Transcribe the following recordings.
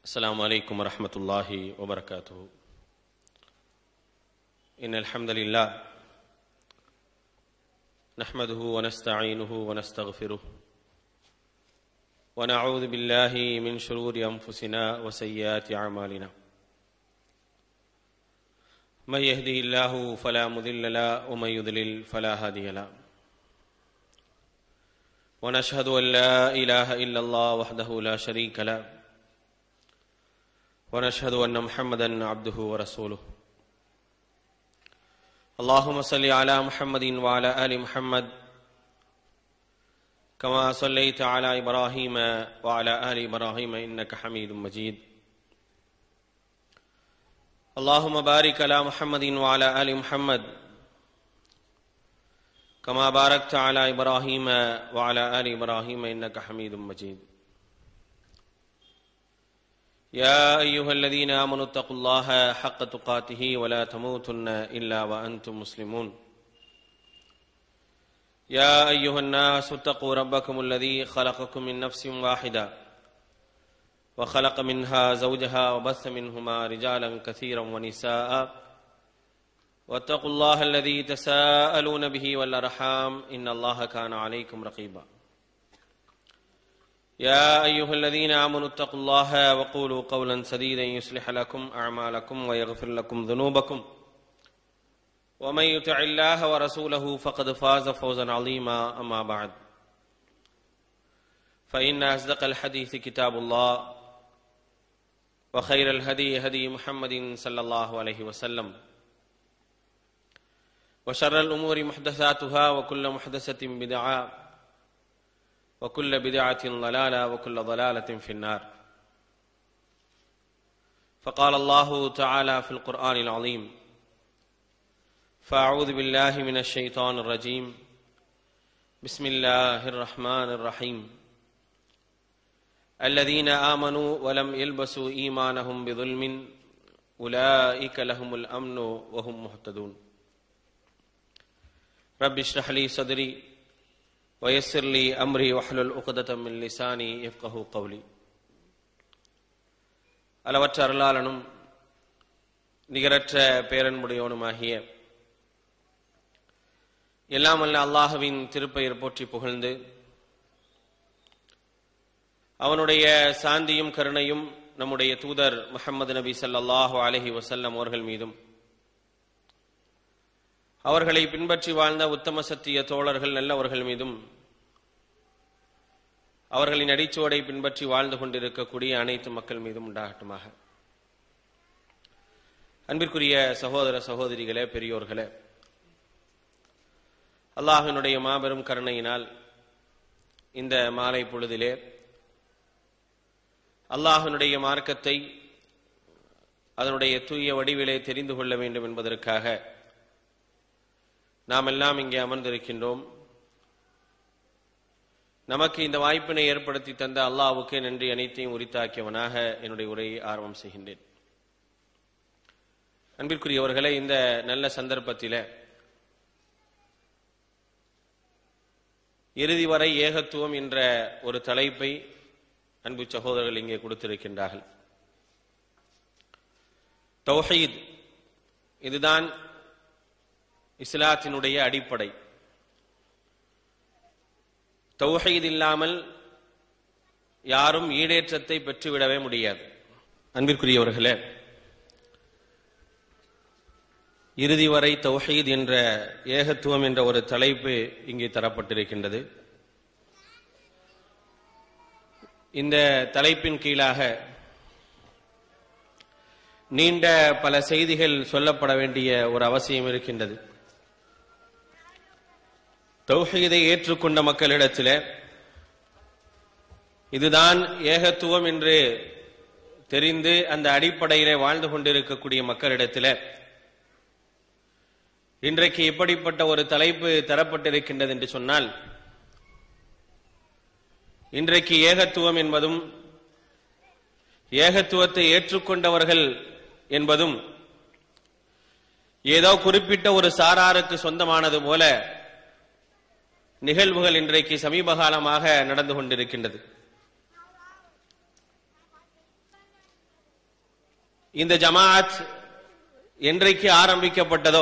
السلام عليكم ورحمة الله وبركاته إن الحمد لله نحمده ونستعينه ونستغفره ونعوذ بالله من شرور أنفسنا وسيئات أعمالنا من يهده الله فلا مضل له ومن يضلل فلا هادي له ونشهد أن لا إله إلا الله وحده لا شريك له ونشهد أن محمدا عبده ورسوله اللهم صل على محمد وعلى آل محمد كما صليت على إبراهيم وعلى آل إبراهيم إنك حميد مجيد اللهم بارك على محمد وعلى آل محمد كما باركت على إبراهيم وعلى آل إبراهيم إنك حميد مجيد يا أيها الذين آمنوا اتقوا الله حق تقاته ولا تموتن إلا وأنتم مسلمون يا أيها الناس اتقوا ربكم الذي خلقكم من نفس واحدة وخلق منها زوجها وبث منهما رجالا كثيرا ونساء واتقوا الله الذي تساءلون به والأرحام إن الله كان عليكم رقيبا يا أيها الذين آمنوا اتقوا الله وقولوا قولا سديدا يصلح لكم أعمالكم ويغفر لكم ذنوبكم ومن يطع الله ورسوله فقد فاز فوزا عظيما أما بعد فإن أصدق الحديث كتاب الله وخير الهدي هدي محمد صلى الله عليه وسلم وشر الأمور محدثاتها وكل محدثة بدعة وكل بدعة ضلالة وكل ضلالة في النار فقال الله تعالى في القرآن العظيم فأعوذ بالله من الشيطان الرجيم بسم الله الرحمن الرحيم الذين آمنوا ولم يلبسوا إيمانهم بظلم أولئك لهم الأمن وهم مهتدون رب اشرح لي صدري ويسر لي أمري واحلل عقدة من لساني يفقه قولي அளவற்ற அருளாளனும் நிகரற்ற பேரன்புடையவனுமாகிய எல்லாம் அல்ல அல்லாஹுவின் திருப்பெயர் போற்றி புகழ்ந்து அவனுடைய சாந்தியும் கருணையும் நம்முடைய தூதர் முகமது நபி சல்லாஹு அலஹி வசல்லம் அவர்கள் மீதும் அவர்களை பின்பற்றி வாழ்ந்த உத்தம சத்திய தோழர்கள் நல்லவர்கள் மீதும் அவர்களின் அடிச்சுவடை பின்பற்றி வாழ்ந்து கொண்டிருக்கக்கூடிய அனைத்து மக்கள் மீதும் உண்டாகட்டுமாக அன்பிற்குரிய சகோதர சகோதரிகளே பெரியோர்களே அல்லாஹினுடைய மாபெரும் கருணையினால் இந்த மாலை பொழுதிலே அல்லாஹினுடைய மார்க்கத்தை அதனுடைய தூய வடிவிலே தெரிந்து கொள்ள வேண்டும் என்பதற்காக நாம் எல்லாம் இங்கே அமர்ந்திருக்கின்றோம் நமக்கு இந்த வாய்ப்பினை ஏற்படுத்தி தந்த அல்லாவுக்கு நன்றி அனைத்தையும் உரித்தாக்கியவனாக என்னுடைய உரையை ஆரம்பம் செய்கின்றேன் அன்பிற்குரியவர்களே இந்த நல்ல சந்தர்ப்பத்தில் இறுதி வரை ஏகத்துவம் என்ற ஒரு தலைப்பை அன்பு சகோதரர்கள் இங்கே கொடுத்திருக்கின்றார்கள் தௌஹீத் இதுதான் இஸ்லாத்தினுடைய அடிப்படை தௌஹீத் இல்லாமல் யாரும் ஈடேற்றத்தை பெற்றுவிடவே முடியாது அன்பிற்குரியவர்களே இறுதி வரை தௌஹீத் என்ற ஏகத்துவம் என்ற ஒரு தலைப்பு இங்கே தரப்பட்டிருக்கின்றது இந்த தலைப்பின் கீழாக நீண்ட பல செய்திகள் சொல்லப்பட வேண்டிய ஒரு அவசியம் இருக்கின்றது தௌஹீதை ஏற்றுக்கொண்ட மக்களிடத்தில் இதுதான் ஏகத்துவம் என்று தெரிந்து அந்த அடிப்படையிலே வாழ்ந்து கொண்டிருக்கக்கூடிய மக்களிடத்தில் இன்றைக்கு எப்படிப்பட்ட ஒரு தலைப்பு தரப்பட்டிருக்கின்றது என்று சொன்னால் இன்றைக்கு ஏகத்துவம் என்பதும் ஏகத்துவத்தை ஏற்றுக்கொண்டவர்கள் என்பதும் ஏதோ குறிப்பிட்ட ஒரு சாராருக்கு சொந்தமானது போல நிகழ்வுகள் இன்றைக்கு சமீப காலமாக நடந்து கொண்டிருக்கின்றது இந்த ஜமாத் என்றைக்கு ஆரம்பிக்கப்பட்டதோ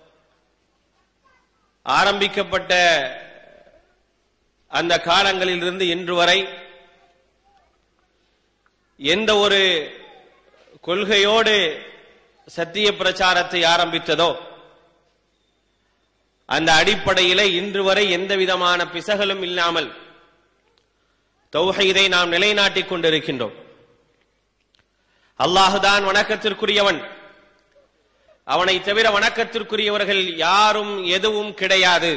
ஆரம்பிக்கப்பட்ட அந்த காலங்களிலிருந்து இன்று வரை எந்த ஒரு கொள்கையோடு சத்திய பிரச்சாரத்தை ஆரம்பித்ததோ அந்த அடிப்படையிலே இன்று வரை எந்த விதமான பிசகலும் இல்லாமல் தௌஹீதை நாம் நிலைநாட்டிக் கொண்டிருக்கின்றோம் அல்லாஹுதான் வணக்கத்திற்குரியவன் அவனை தவிர வணக்கத்திற்குரியவர்கள் யாரும் எதுவும் கிடையாது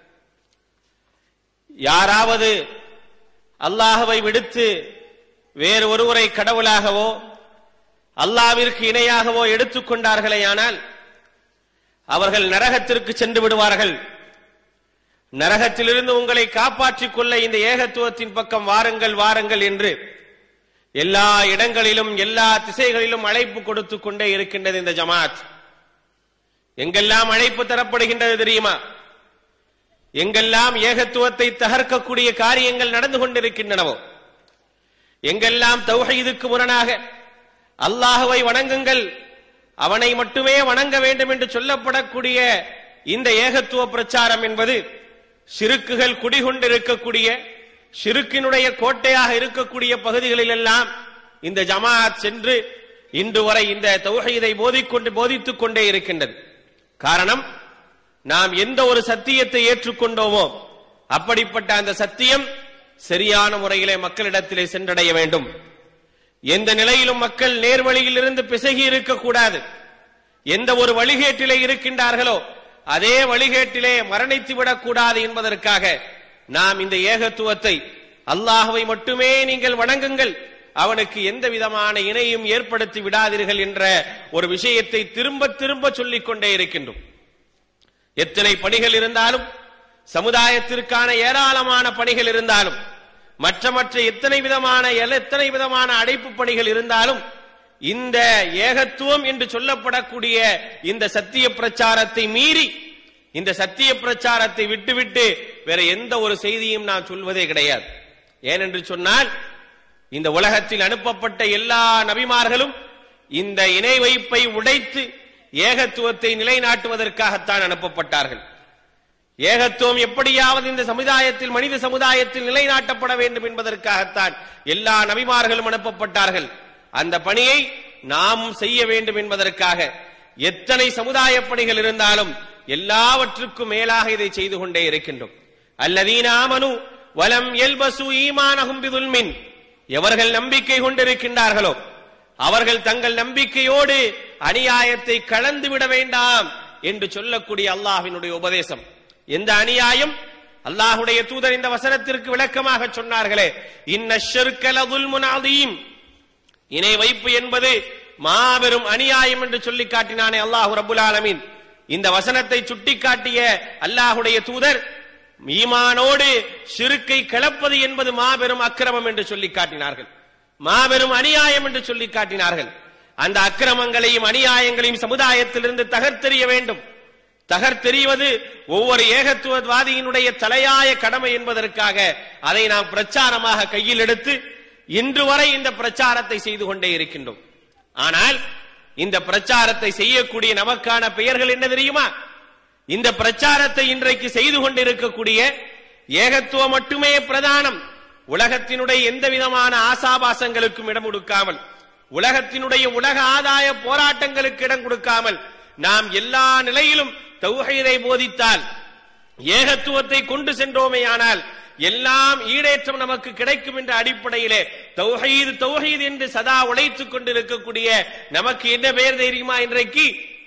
யாராவது அல்லாஹுவை விடுத்து வேறு ஒருவரை கடவுளாகவோ அல்லாவிற்கு இணையாகவோ எடுத்துக்கொண்டார்களேயானால் அவர்கள் நரகத்திற்கு சென்று விடுவார்கள் நரகத்திலிருந்து உங்களை காப்பாற்றிக் கொள்ள இந்த ஏகத்துவத்தின் பக்கம் வாருங்கள் வாருங்கள் என்று எல்லா இடங்களிலும் எல்லா திசைகளிலும் அழைப்பு கொடுத்து கொண்டே இருக்கின்றது இந்த ஜமாத் எங்கெல்லாம் அழைப்பு தரப்படுகின்றது தெரியுமா எங்கெல்லாம் ஏகத்துவத்தை தகர்க்கக்கூடிய காரியங்கள் நடந்து கொண்டிருக்கின்றனவோ எங்கெல்லாம் தௌஹீதுக்கு முரணாக அல்லாஹுவை வணங்குங்கள் அவனை மட்டுமே வணங்க வேண்டும் என்று சொல்லப்படக்கூடிய இந்த ஏகத்துவ பிரச்சாரம் என்பது சிறுக்குகள் குடிகொண்டிருக்கக்கூடிய சிறுக்கினுடைய கோட்டையாக இருக்கக்கூடிய பகுதிகளில் எல்லாம் இந்த ஜமாத் சென்று இன்று வரை இந்த தௌஹீதை போதிக்கொண்டு போதித்துக் கொண்டே இருக்கின்றது காரணம் நாம் எந்த ஒரு சத்தியத்தை ஏற்றுக்கொண்டோமோ அப்படிப்பட்ட அந்த சத்தியம் சரியான முறையிலே மக்களிடத்திலே சென்றடைய வேண்டும் எந்த நிலையிலும் மக்கள் நேர்வழியில் இருந்து பிசகி இருக்கக்கூடாது எந்த ஒரு வழிகேட்டிலே இருக்கின்றார்களோ அதே வழிகேட்டிலே மரணித்து விடக்கூடாது என்பதற்காக நாம் இந்த ஏகத்துவத்தை அல்லாஹுவை மட்டுமே நீங்கள் வணங்குங்கள் அவனுக்கு எந்த விதமான இணையும் ஏற்படுத்தி விடாதீர்கள் என்ற ஒரு விஷயத்தை திரும்ப திரும்ப சொல்லிக் கொண்டே இருக்கின்றோம் எத்தனை பணிகள் இருந்தாலும் சமுதாயத்திற்கான ஏராளமான பணிகள் இருந்தாலும் மற்ற மற்ற எத்தனை விதமான எத்தனை விதமான அடைப்பு பணிகள் இருந்தாலும் இந்த ஏகத்துவம் என்று சொல்லப்படக்கூடிய இந்த சத்திய பிரச்சாரத்தை மீறி இந்த சத்திய பிரச்சாரத்தை விட்டுவிட்டு வேற எந்த ஒரு செய்தியும் நான் சொல்வதே கிடையாது ஏனென்று சொன்னால் இந்த உலகத்தில் அனுப்பப்பட்ட எல்லா நபிமார்களும் இந்த இணை வைப்பை உடைத்து ஏகத்துவத்தை நிலைநாட்டுவதற்காகத்தான் அனுப்பப்பட்டார்கள் ஏகத்துவம் எப்படியாவது இந்த சமுதாயத்தில் மனித சமுதாயத்தில் நிலைநாட்டப்பட வேண்டும் என்பதற்காகத்தான் எல்லா நபிமார்களும் அனுப்பப்பட்டார்கள் அந்த பணியை நாம் செய்ய வேண்டும் என்பதற்காக எத்தனை சமுதாய பணிகள் இருந்தாலும் எல்லாவற்றுக்கும் மேலாக இதை செய்து கொண்டே இருக்கின்றோம் அல்லதீனாமனு வலம் எல்பசு ஈமானகும் பிதுல்மின் எவர்கள் நம்பிக்கை கொண்டிருக்கின்றார்களோ அவர்கள் தங்கள் நம்பிக்கையோடு அநியாயத்தை கலந்து விட வேண்டாம் என்று சொல்லக்கூடிய அல்லாஹ்வினுடைய உபதேசம் எந்த அநியாயம் அல்லாஹுடைய தூதர் இந்த வசனத்திற்கு விளக்கமாக சொன்னார்களே இன்ன ஷர்கலதுல்முனாதீம் இணை வைப்பு என்பது மாபெரும் அநியாயம் என்று சொல்லி காட்டினானே அல்லாஹு ரபுல் ஆலமீன் இந்த வசனத்தை சுட்டிக்காட்டிய அல்லாஹுடைய தூதர் ஈமானோடு சிறுக்கை கலப்பது என்பது மாபெரும் அக்கிரமம் என்று சொல்லி காட்டினார்கள் மாபெரும் அநியாயம் என்று சொல்லி காட்டினார்கள் அந்த அக்கிரமங்களையும் அநியாயங்களையும் சமுதாயத்திலிருந்து தகர்த்தெறிய வேண்டும் தகர்த்தெறிவது ஒவ்வொரு ஏகத்துவவாதியினுடைய தலையாய கடமை என்பதற்காக அதை நாம் பிரச்சாரமாக கையில் எடுத்து இன்று வரை இந்த பிரச்சாரத்தை செய்து கொண்டே இருக்கின்றோம் ஆனால் இந்த பிரச்சாரத்தை செய்யக்கூடிய நமக்கான பெயர்கள் என்ன தெரியுமா இந்த பிரச்சாரத்தை இன்றைக்கு செய்து கொண்டிருக்கக்கூடிய ஏகத்துவம் மட்டுமே பிரதானம் உலகத்தினுடைய எந்த விதமான ஆசாபாசங்களுக்கும் இடம் கொடுக்காமல் உலகத்தினுடைய உலக ஆதாய போராட்டங்களுக்கு இடம் கொடுக்காமல் நாம் எல்லா நிலையிலும் தௌஹீதை போதித்தால் ஏகத்துவத்தை கொண்டு சென்றோமே ஆனால் எல்லாம் ஈடேற்றம் நமக்கு கிடைக்கும் என்ற அடிப்படையிலே தௌஹீது தௌஹீது என்று சதா உழைத்துக் கொண்டிருக்கக்கூடிய நமக்கு என்ன பெயர் தெரியுமா இன்றைக்கு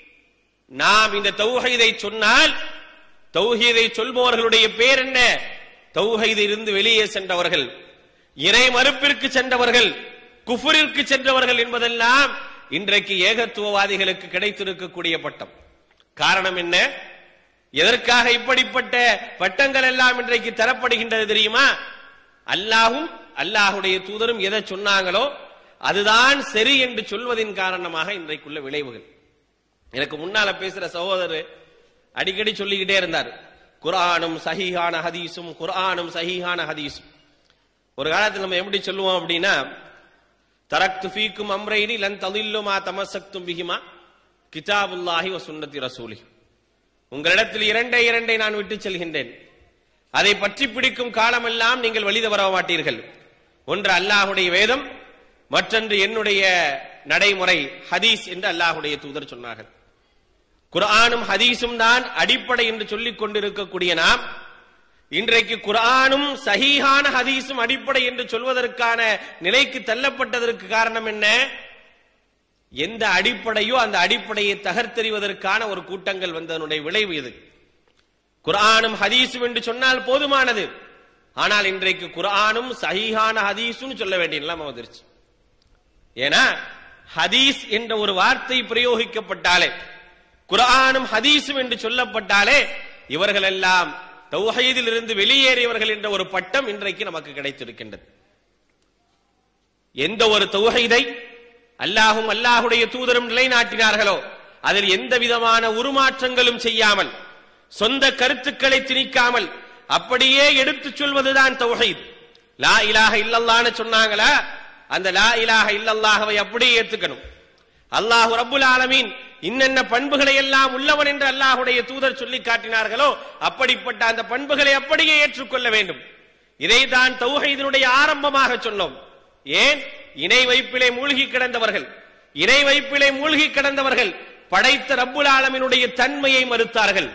நாம் இந்த தௌஹீதை சொன்னால் தௌஹீதை சொல்பவர்களுடைய பேர் என்ன தௌஹீதில் இருந்து வெளியே சென்றவர்கள் இறை மறுப்பிற்கு சென்றவர்கள் குஃபுரிற்கு சென்றவர்கள் என்பதெல்லாம் இன்றைக்கு ஏகத்துவவாதிகளுக்கு கிடைத்திருக்கக்கூடிய பட்டம் காரணம் என்ன எதற்காக இப்படிப்பட்ட பட்டங்கள் எல்லாம் இன்றைக்கு தரப்படுகின்றது தெரியுமா அல்லாஹும் அல்லாஹுடைய தூதரும் எதை சொன்னாங்களோ அதுதான் சரி என்று சொல்வதின் காரணமாக இன்றைக்குள்ள விளைவுகள் எனக்கு முன்னால பேசுற சகோதரர் அடிக்கடி சொல்லிக்கிட்டே இருந்தார் குர்ஆனும் சஹீஹான ஹதீஸும் குர்ஆனும் சஹீஹான ஹதீஸும் ஒரு காலத்தில் நம்ம எப்படி சொல்லுவோம் அப்படின்னா தரக்து ஃபீக்கும் அம்ரைனி லன் ததில்லுமா தமசக்தும் பிஹிமா கிதாபுல்லாஹி வ சுன்னத்தி ரசூலி உங்களிடத்தில் இரண்டே இரண்டை நான் விட்டுச் செல்கின்றேன் அதை பற்றி பிடிக்கும் காலமெல்லாம் நீங்கள் வழி தவற மாட்டீர்கள் ஒன்று அல்லாஹுடைய வேதம் மற்றொன்று என்னுடைய நடைமுறை ஹதீஸ் என்று அல்லாஹுடைய தூதர் சொன்னார்கள் குர்ஆனும் ஹதீஸும் தான் அடிப்படை என்று சொல்லிக் கொண்டிருக்கக்கூடிய நாம் இன்றைக்கு குர்ஆனும் சஹீஹான ஹதீஸும் அடிப்படை என்று சொல்வதற்கான நிலைக்கு தள்ளப்பட்டதற்கு காரணம் என்ன எந்த அடிப்படையோ அந்த அடிப்படையை தகர்த்தெறிவதற்கான ஒரு கூட்டங்கள் வந்ததனுடைய விளைவு இது குர்ஆனும் ஹதீஸும் என்று சொன்னால் போதுமானது ஆனால் இன்றைக்கு குர்ஆனும் சஹீஹான ஹதீஸும் சொல்ல வேண்டிய நிலைமை வந்துருச்சு ஏன்னா ஹதீஸ் என்ற ஒரு வார்த்தை பிரயோகிக்கப்பட்டாலே குர்ஆனும் ஹதீஸும் என்று சொல்லப்பட்டாலே இவர்கள் எல்லாம் தௌஹீதில் இருந்து வெளியேறியவர்கள் என்ற ஒரு பட்டம் இன்றைக்கு நமக்கு கிடைத்திருக்கின்றது எந்த ஒரு தௌஹீதை அல்லாஹும் அல்லாஹுடைய தூதரும் நிலைநாட்டினார்களோ அதில் எந்த விதமான உருமாற்றங்களும் செய்யாமல் சொந்த கருத்துக்களை திணிக்காமல் அப்படியே எடுத்துச் சொல்வதுதான் தௌஹீத் லா இலாஹ இல்லல்லான்னு சொன்னாங்களா அந்த லா இலாஹ இல்லல்லாஹவை அப்படியே ஏத்துக்கணும் அல்லாஹு ரப்புல் ஆலமீன் இன்னென்ன பண்புகளை எல்லாம் உள்ளவன் என்று அல்லாஹுடைய தூதர் சொல்லி காட்டினார்களோ அப்படிப்பட்ட அந்த பண்புகளை அப்படியே ஏற்றுக்கொள்ள வேண்டும் இதைதான் தௌஹீதினுடைய ஆரம்பமாக சொன்னோம் ஏன் இணை வைப்பிலே மூழ்கி கிடந்தவர்கள் இணை வைப்பிலே மூழ்கி கிடந்தவர்கள் படைத்த ரப்புல் ஆலமினுடைய தன்மையை மறுத்தார்கள்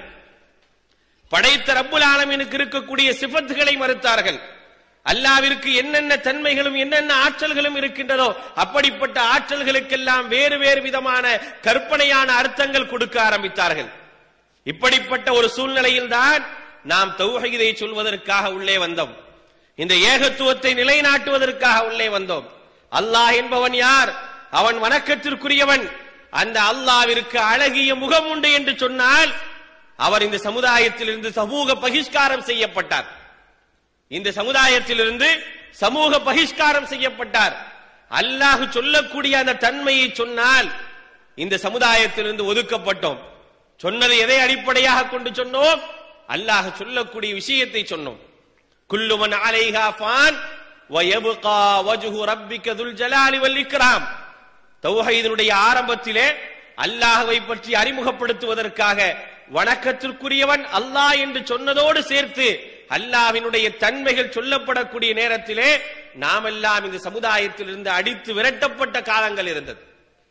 படைத்த ரப்புல் ஆலமீனுக்கு இருக்கக்கூடிய சிபத்துகளை மறுத்தார்கள் அல்லாவிற்கு என்னென்ன தன்மைகளும் என்னென்ன ஆற்றல்களும் இருக்கின்றதோ அப்படிப்பட்ட ஆற்றல்களுக்கெல்லாம் வேறு வேறு விதமான கற்பனையான அர்த்தங்கள் கொடுக்க ஆரம்பித்தார்கள் இப்படிப்பட்ட ஒரு சூழ்நிலையில் தான் நாம் தௌஹீதை சொல்வதற்காக உள்ளே வந்தோம் இந்த ஏகத்துவத்தை நிலைநாட்டுவதற்காக உள்ளே வந்தோம் அல்லாஹ் என்பவன் யார் அவன் வணக்கத்திற்குரியவன் அந்த அல்லாவிற்கு அழகிய முகம் உண்டு என்று சொன்னால் அவர் இந்த சமுதாயத்திலிருந்து சமூக பகிஷ்காரம் செய்யப்பட்டார் இந்த சமுதாயத்திலிருந்து சமூக பகிஷ்காரம் செய்யப்பட்டார் அல்லாஹ் சொல்லக்கூடிய அந்த தன்மையை சொன்னால் இந்த சமுதாயத்திலிருந்து ஒதுக்கப்பட்டோம் சொன்னதை எதை அடிப்படையாக கொண்டு சொன்னோம் அல்லாஹ் சொல்லக்கூடிய விஷயத்தை சொன்னோம் குல்லுமன் அலைஹா ஃபான் வயபுகா வஜ்ஹு ரப்பிக துல் ஜலாலி வல் இக்ராம் தௌஹீதினுடைய ஆரம்பத்திலே அல்லாஹ்வை பற்றி அறிமுகப்படுத்துவதற்காக வணக்கத்திற்குரியவன் அல்லாஹ் என்று சொன்னதோடு சேர்த்து அல்லாஹ்வினுடைய தன்மைகள் சொல்லப்படக்கூடிய நேரத்திலே நாமெல்லாம் இந்த சமுதாயத்திலிருந்து அடித்து விரட்டப்பட்ட காலங்கள் இருந்தது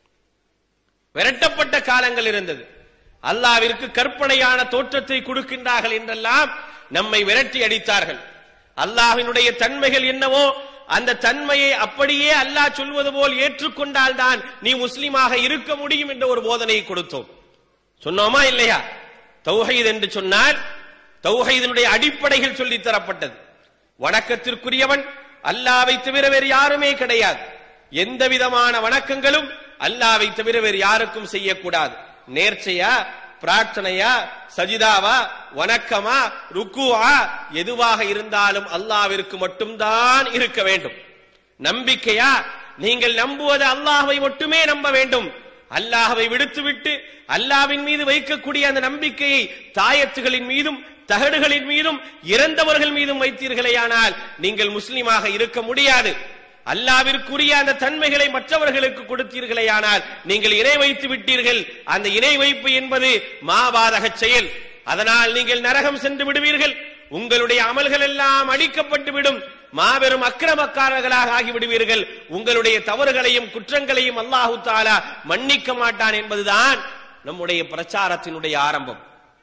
விரட்டப்பட்ட காலங்கள் இருந்தது அல்லாவிற்கு கற்பனையான தோற்றத்தை கொடுக்கின்றார்கள் என்றெல்லாம் நம்மை விரட்டி அடித்தார்கள் அல்லாஹ்வினுடைய தன்மைகள் என்னவோ அந்த தன்மையை அப்படியே அல்லாஹ் சொல்வது போல் ஏற்றுக்கொண்டால் தான் நீ முஸ்லிமாக இருக்க முடியும் என்ற ஒரு போதனையை கொடுத்தோம் சொன்னோமா இல்லையா தௌஹீத் என்று சொன்னால் தௌஹீதினுடைய அடிப்படைகள் சொல்லித் தரப்பட்டது வணக்கத்திற்குரியவன் அல்லாவை தவிர வேறு யாருமே கிடையாது எந்த விதமான வணக்கங்களும் அல்லாவை தவிர வேறு யாருக்கும் செய்யக்கூடாது நேர்ச்சையா பிரார்த்தனையா சஜிதாவா வணக்கமா ருக்குவா எதுவாக இருந்தாலும் அல்லாவிற்கு மட்டும்தான் இருக்க வேண்டும் நம்பிக்கையா நீங்கள் நம்புவது அல்லாஹ்வை மட்டுமே நம்ப வேண்டும் அல்லாஹ்வை விடுத்துவிட்டு அல்லாவின் மீது வைக்கக்கூடிய அந்த நம்பிக்கையை தாயத்துகளின் மீதும் தகடுகளின் மீதும் இறந்தவர்கள் மீதும் வைத்தீர்களேயானால் நீங்கள் முஸ்லிமாக இருக்க முடியாது அல்லாவிற்குரிய அந்த தன்மைகளை மற்றவர்களுக்கு கொடுத்தீர்களேயானால் நீங்கள் இணை வைத்து விட்டீர்கள் அந்த இணை வைப்பு என்பது மாபாதக செயல் அதனால் நீங்கள் நரகம் சென்று விடுவீர்கள் உங்களுடைய அமல்கள் எல்லாம் அழிக்கப்பட்டு விடும் மாபெரும் அக்கிரமக்காரர்களாக ஆகிவிடுவீர்கள் உங்களுடைய தவறுகளையும் குற்றங்களையும் அல்லாஹு தாலா மன்னிக்க மாட்டான் என்பதுதான் நம்முடைய பிரச்சாரத்தினுடைய ஆரம்பம்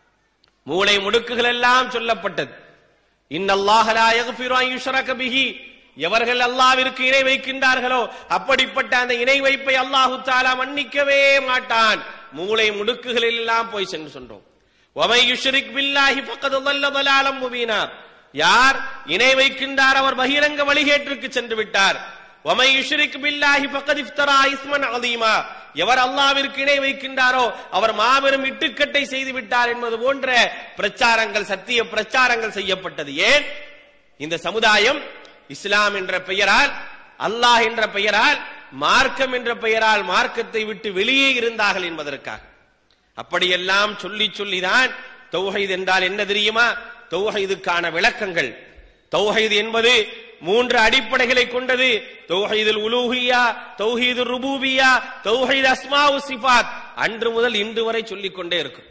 மூளை முடுக்குகள் எல்லாம் சொல்லப்பட்டது இன்னல்லாஹலா யக்ஃபிரு அன் யுஷ்ரக பிஹி எவர்கள் அல்லாவிற்கு இணை வைக்கின்றார்களோ அப்படிப்பட்ட அந்த இணை வைப்பை அல்லாஹு தாலா மன்னிக்கவே மாட்டான் மூளை முடுக்குகளில் எல்லாம் போய் சென்று சொன்னோம் وَمَن يُشْرِكْ بِاللَّهِ فَقَدْ ضَلَّ ضَلَالًا مُبِينًا யார் இணை வைக்கின்றார் அவர் பகிரங்க வழிகேட்டிற்கு சென்று விட்டார் وَمَن يُشْرِكْ بِاللَّهِ فَقَدْ افترى اثما عظيما எவர் அல்லாவிற்கு இணை வைக்கின்றாரோ அவர் மாபெரும் இட்டுக்கட்டை செய்து விட்டார் என்பது போன்ற பிரச்சாரங்கள் சத்திய பிரச்சாரங்கள் செய்யப்பட்டது ஏன் இந்த சமுதாயம் இஸ்லாம் என்ற பெயரால் அல்லாஹ் என்ற பெயரால் மார்க்கம் என்ற பெயரால் மார்க்கத்தை விட்டு வெளியே இருந்தார்கள் என்பதற்காக அப்படியெல்லாம் சொல்லி சொல்லிதான் தௌஹீத் என்றால் என்ன தெரியுமா தௌஹீதுக்கான விளக்கங்கள் தௌஹீத் என்பது மூன்று அடிப்படைகளை கொண்டது தௌஹீதுல் உலூஹியா தௌஹீதுல் ருபூபியா தௌஹீத் அஸ்மாவு சிஃபாத் அன்று முதல் இன்று வரை சொல்லிக் கொண்டே இருக்கும்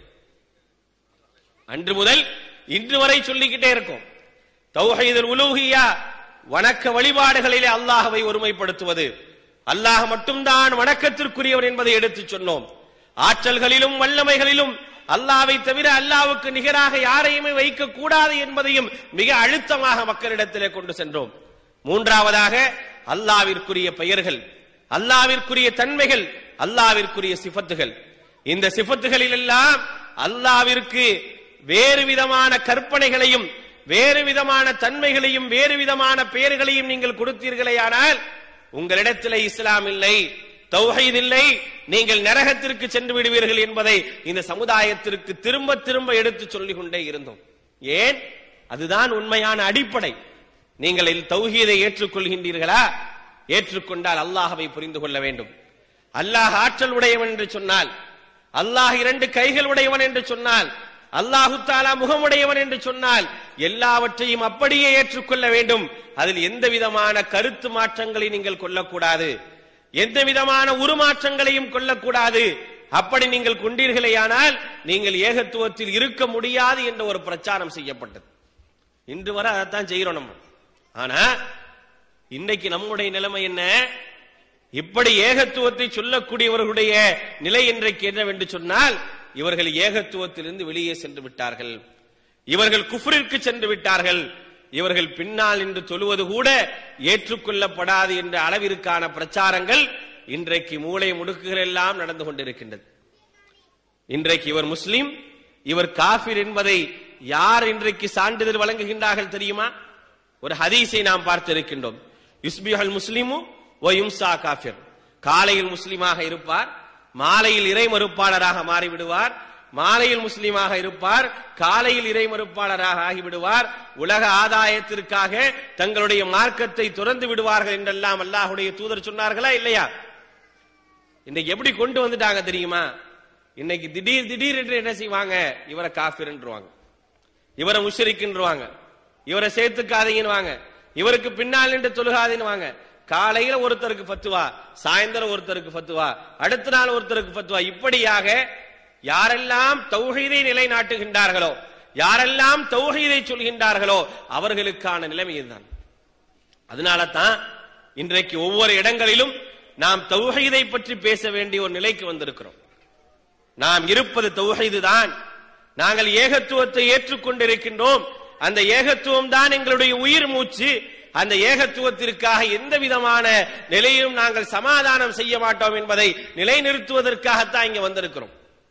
அன்று முதல் இன்று வரை சொல்லிக்கிட்டே இருக்கும் தௌஹீதுல் உலூஹியா வணக்க வழிபாடுகளிலே அல்லாஹ்வை ஒருமைப்படுத்துவது அல்லாஹ் மட்டும்தான் வணக்கத்திற்குரியவர் என்பதை எடுத்துச் சொன்னோம் ஆற்றல்களிலும் வல்லமைகளிலும் அல்லாவை தவிர அல்லாவுக்கு நிகராக யாரையுமே வைக்க கூடாது என்பதையும் மிக அழுத்தமாக மக்களிடத்திலே கொண்டு சென்றோம் மூன்றாவதாக அல்லாவிற்குரிய பெயர்கள் அல்லாவிற்குரிய தன்மைகள் அல்லாவிற்குரிய சிஃபத்துகள் இந்த சிஃபத்துகளில் எல்லாம் அல்லாவிற்கு வேறு விதமான கற்பனைகளையும் வேறு விதமான தன்மைகளையும் வேறு விதமான பெயர்களையும் நீங்கள் கொடுத்தீர்களேயானால் உங்களிடத்திலே இஸ்லாம் இல்லை தௌஹீத் இல்லை நீங்கள் நரகத்திற்கு சென்று விடுவீர்கள் என்பதை இந்த சமுதாயத்திற்கு திரும்ப திரும்ப எடுத்து சொல்லிக் கொண்டே இருந்தோம் ஏன் அதுதான் உண்மையான அடிப்படை நீங்கள் தௌஹீதை ஏற்றுக்கொள்கின்றீர்களா ஏற்றுக்கொண்டால் அல்லாஹவை புரிந்து கொள்ள வேண்டும் அல்லாஹ் ஆற்றல் உடையவன் என்று சொன்னால் அல்லாஹ் இரண்டு கைகள் உடையவன் என்று சொன்னால் அல்லாஹு தாலா முகமுடையவன் என்று சொன்னால் எல்லாவற்றையும் அப்படியே ஏற்றுக்கொள்ள வேண்டும் அதில் எந்த விதமான கருத்து மாற்றங்களை நீங்கள் கொள்ளக்கூடாது எந்த விதமான உருமாற்றங்களையும் கொள்ளக்கூடாது அப்படி நீங்கள் கொண்டீர்களேயானால் நீங்கள் ஏகத்துவத்தில் இருக்க முடியாது என்ற ஒரு பிரச்சாரம் செய்யப்பட்டது இன்று வரை அதைத்தான் செய்கிறோம் நம்ம ஆனா இன்னைக்கு நம்முடைய நிலைமை என்ன இப்படி ஏகத்துவத்தை சொல்லக்கூடியவர்களுடைய நிலை இன்றைக்கு என்னவென்று சொன்னால் இவர்கள் ஏகத்துவத்திலிருந்து வெளியே சென்று விட்டார்கள் இவர்கள் குஃப்ரிற்கு சென்று விட்டார்கள் இவர்கள் பின்னால் என்று தொழுவது கூட ஏற்றுக்கொள்ளப்படாது என்ற அளவிற்கான பிரச்சாரங்கள் இன்றைக்கு மூளை முடுக்குகள் எல்லாம் நடந்து கொண்டிருக்கின்றது இன்றைக்கு இவர் முஸ்லிம் இவர் காஃபிர் என்பதை யார் இன்றைக்கு சான்றிதழ் வழங்குகின்றார்கள் தெரியுமா ஒரு ஹதீஸை நாம் பார்த்திருக்கின்றோம் யுஸ்பிஹல் முஸ்லிமு ஓ யும்சா காஃபிர் காலையில் முஸ்லிமாக இருப்பார் மாலையில் இறை மறுப்பாளராக மாறிவிடுவார் மாலையில் முஸ்லீமாக இருப்பார் காலையில் இறை மறுப்பாளராக ஆகிவிடுவார் உலக ஆதாயத்திற்காக தங்களுடைய மார்க்கத்தை துறந்து விடுவார்கள் என்றெல்லாம் அல்லாஹுடைய தூதர் சொன்னார்களா இல்லையா இன்னைக்கு எப்படி கொண்டு வந்துட்டாங்க தெரியுமா இன்னைக்கு திடீர் திடீர் என்று என்ன செய்வாங்க இவரை காஃபிர்ன்றுவாங்க இவரை முஷரிக்குன்றுவாங்க இவரை சேர்த்துக்காதீங்கன்னு இவருக்கு பின்னால் நின்று தொழுகாதீன்னு வாங்க காலையில ஒருத்தருக்கு பத்துவா சாயந்தரம் ஒருத்தருக்கு பத்துவா அடுத்த நாள் ஒருத்தருக்கு பத்துவா இப்படியாக யாரெல்லாம் தௌஹீதை நிலைநாட்டுகின்றார்களோ யாரெல்லாம் தௌஹீதை சொல்கின்றார்களோ அவர்களுக்கான நிலைமை இதுதான் அதனால தான் இன்றைக்கு ஒவ்வொரு இடங்களிலும் நாம் தௌஹீதை பற்றி பேச வேண்டிய ஒரு நிலைக்கு வந்திருக்கிறோம் நாம் இருப்பது தௌஹீது தான் நாங்கள் ஏகத்துவத்தை ஏற்றுக்கொண்டிருக்கின்றோம் அந்த ஏகத்துவம் தான் எங்களுடைய உயிர் மூச்சு அந்த ஏகத்துவத்திற்காக எந்த விதமான நிலையிலும் நாங்கள் சமாதானம் செய்ய மாட்டோம் என்பதை நிலைநிறுத்துவதற்காகத்தான் இங்க வந்திருக்கிறோம்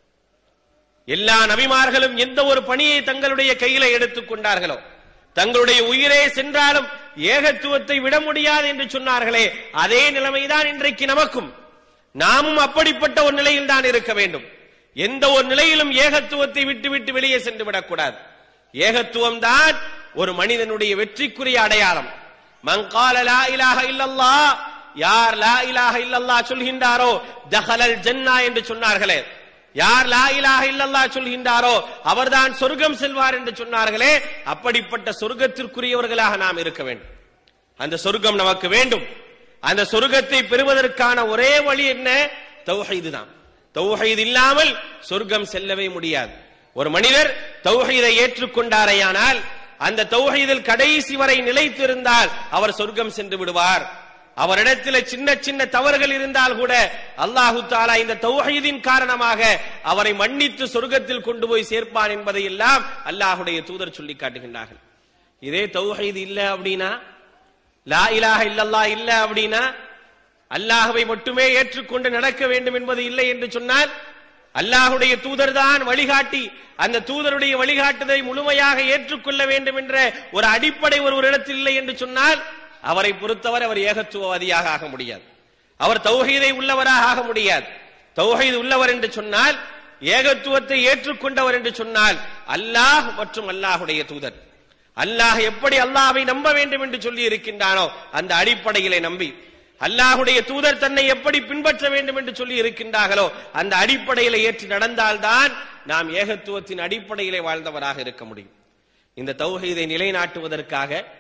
எல்லா நபிமார்களும் எந்த ஒரு பணியை தங்களுடைய கையில எடுத்துக் கொண்டார்களோ தங்களுடைய உயிரே சென்றாலும் ஏகத்துவத்தை விட முடியாது என்று சொன்னார்களே அதே நிலைமைதான் இன்றைக்கு நமக்கும் நாமும் அப்படிப்பட்ட ஒரு நிலையில் தான் இருக்க வேண்டும் எந்த ஒரு நிலையிலும் ஏகத்துவத்தை விட்டு விட்டு வெளியே சென்று விடக்கூடாது ஏகத்துவம் தான் ஒரு மனிதனுடைய வெற்றிக்குரிய அடையாளம் மங்கால லா இலாஹ இல்லல்லா யார் லா இலாஹ இல்லல்லா சொல்கின்றாரோ தஹலல் ஜன்னா என்று சொன்னார்களே யார் லா இலாஹ இல்லல்லா சொல்கின்றாரோ அவர்தான் சொர்க்கம் செல்வார் என்று சொன்னார்களே அப்படிப்பட்ட சொர்க்கத்திற்குரியவர்களாக நாம் இருக்க வேண்டும் அந்த சொர்க்கம் நமக்கு வேண்டும் அந்த சொர்க்கத்தை பெறுவதற்கான ஒரே வழி என்ன தௌஹீது தான் தௌஹீது இல்லாமல் சொர்க்கம் செல்லவே முடியாது ஒரு மனிதர் தௌஹீதை ஏற்றுக்கொண்டாரையானால் அந்த தௌஹீதில் கடைசி வரை நிலைத்திருந்தால் அவர் சொர்க்கம் சென்று விடுவார் அவரிடத்தில் சின்ன சின்ன தவறுகள் இருந்தால் கூட அல்லாஹு தாலா இந்த தௌஹீதின் காரணமாக அவரை மன்னித்து சொர்க்கத்தில் கொண்டு போய் சேர்ப்பான் என்பதை எல்லாம் அல்லாஹுடைய தூதர் சொல்லி காட்டுகின்றார்கள் இதே தௌஹீது இல்ல அப்படின்னா லா இலாஹ இல்லல்லா இல்ல அப்படின்னா அல்லாஹுவை மட்டுமே ஏற்றுக்கொண்டு நடக்க வேண்டும் என்பது இல்லை என்று சொன்னால் அல்லாஹுடைய தூதர் தான் வழிகாட்டி அந்த தூதருடைய வழிகாட்டுதலை முழுமையாக ஏற்றுக்கொள்ள வேண்டும் என்ற ஒரு அடிப்படை ஒரு ஒரு இடத்தில் இல்லை என்று சொன்னால் அவரை பொறுத்தவரை அவர் ஏகத்துவவாதியாக ஆக முடியாது அவர் தௌஹீதை உள்ளவராக ஆக முடியாது தௌஹீது உள்ளவர் என்று சொன்னால் ஏகத்துவத்தை ஏற்றுக்கொண்டவர் என்று சொன்னால் அல்லாஹ் மற்றும் அல்லாஹுடைய தூதர் அல்லாஹ் எப்படி அல்லாஹை நம்ப வேண்டும் என்று சொல்லி இருக்கின்றானோ அந்த அடிப்படையிலே நம்பி அல்லாஹுடைய தூதர் தன்னை எப்படி பின்பற்ற வேண்டும் என்று சொல்லி இருக்கின்றார்களோ அந்த அடிப்படையில ஏற்றி நடந்தால்தான் நாம் ஏகத்துவத்தின் அடிப்படையிலே வாழ்ந்தவராக இருக்க முடியும் இந்த தௌஹீதை நிலைநாட்டுவதற்காக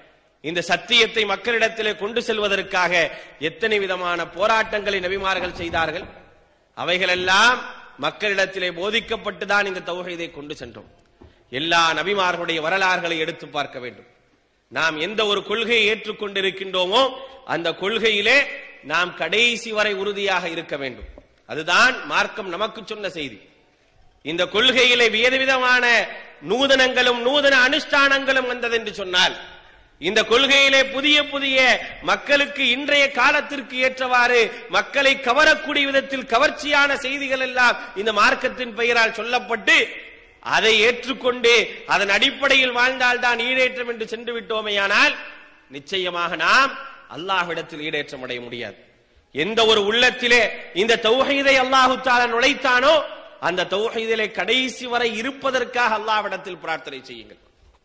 இந்த சத்தியத்தை மக்களிடத்திலே கொண்டு செல்வதற்காக எத்தனை விதமான போராட்டங்களை நபிமார்கள் செய்தார்கள் அவைகளெல்லாம் மக்களிடத்திலே போதிக்கப்பட்டுதான் இந்த தௌஹீதை கொண்டு சென்றோம் எல்லா நபிமார்களுடைய வரலாறுகளை எடுத்து பார்க்க வேண்டும் நாம் எந்த ஒரு கொள்கையை ஏற்றுக்கொண்டிருக்கின்றோமோ அந்த கொள்கையிலே நாம் கடைசி வரை உறுதியாக இருக்க வேண்டும் அதுதான் மார்க்கம் நமக்கு சொன்ன செய்தி இந்த கொள்கையிலே விதவிதமான நூதனங்களும் நூதன அனுஷ்டானங்களும் வந்தது என்று சொன்னால் இந்த கொள்கையிலே புதிய புதிய மக்களுக்கு இன்றைய காலத்திற்கு ஏற்றவாறு மக்களை கவரக்கூடிய விதத்தில் கவர்ச்சியான செய்திகள் எல்லாம் இந்த மார்க்கத்தின் பெயரால் சொல்லப்பட்டு அதை ஏற்றுக்கொண்டு அதன் அடிப்படையில் வாழ்ந்தால் தான் ஈடேற்றம் என்று சென்று விட்டோமேயானால் நிச்சயமாக நாம் அல்லாஹ்விடத்தில் ஈடேற்றம் அடைய முடியாது எந்த ஒரு உள்ளத்திலே இந்த தௌஹீதை அல்லாஹு தாலா நுழைத்தானோ அந்த தௌஹீதிலே கடைசி வரை இருப்பதற்காக அல்லாஹ்விடத்தில் பிரார்த்தனை செய்யுங்கள்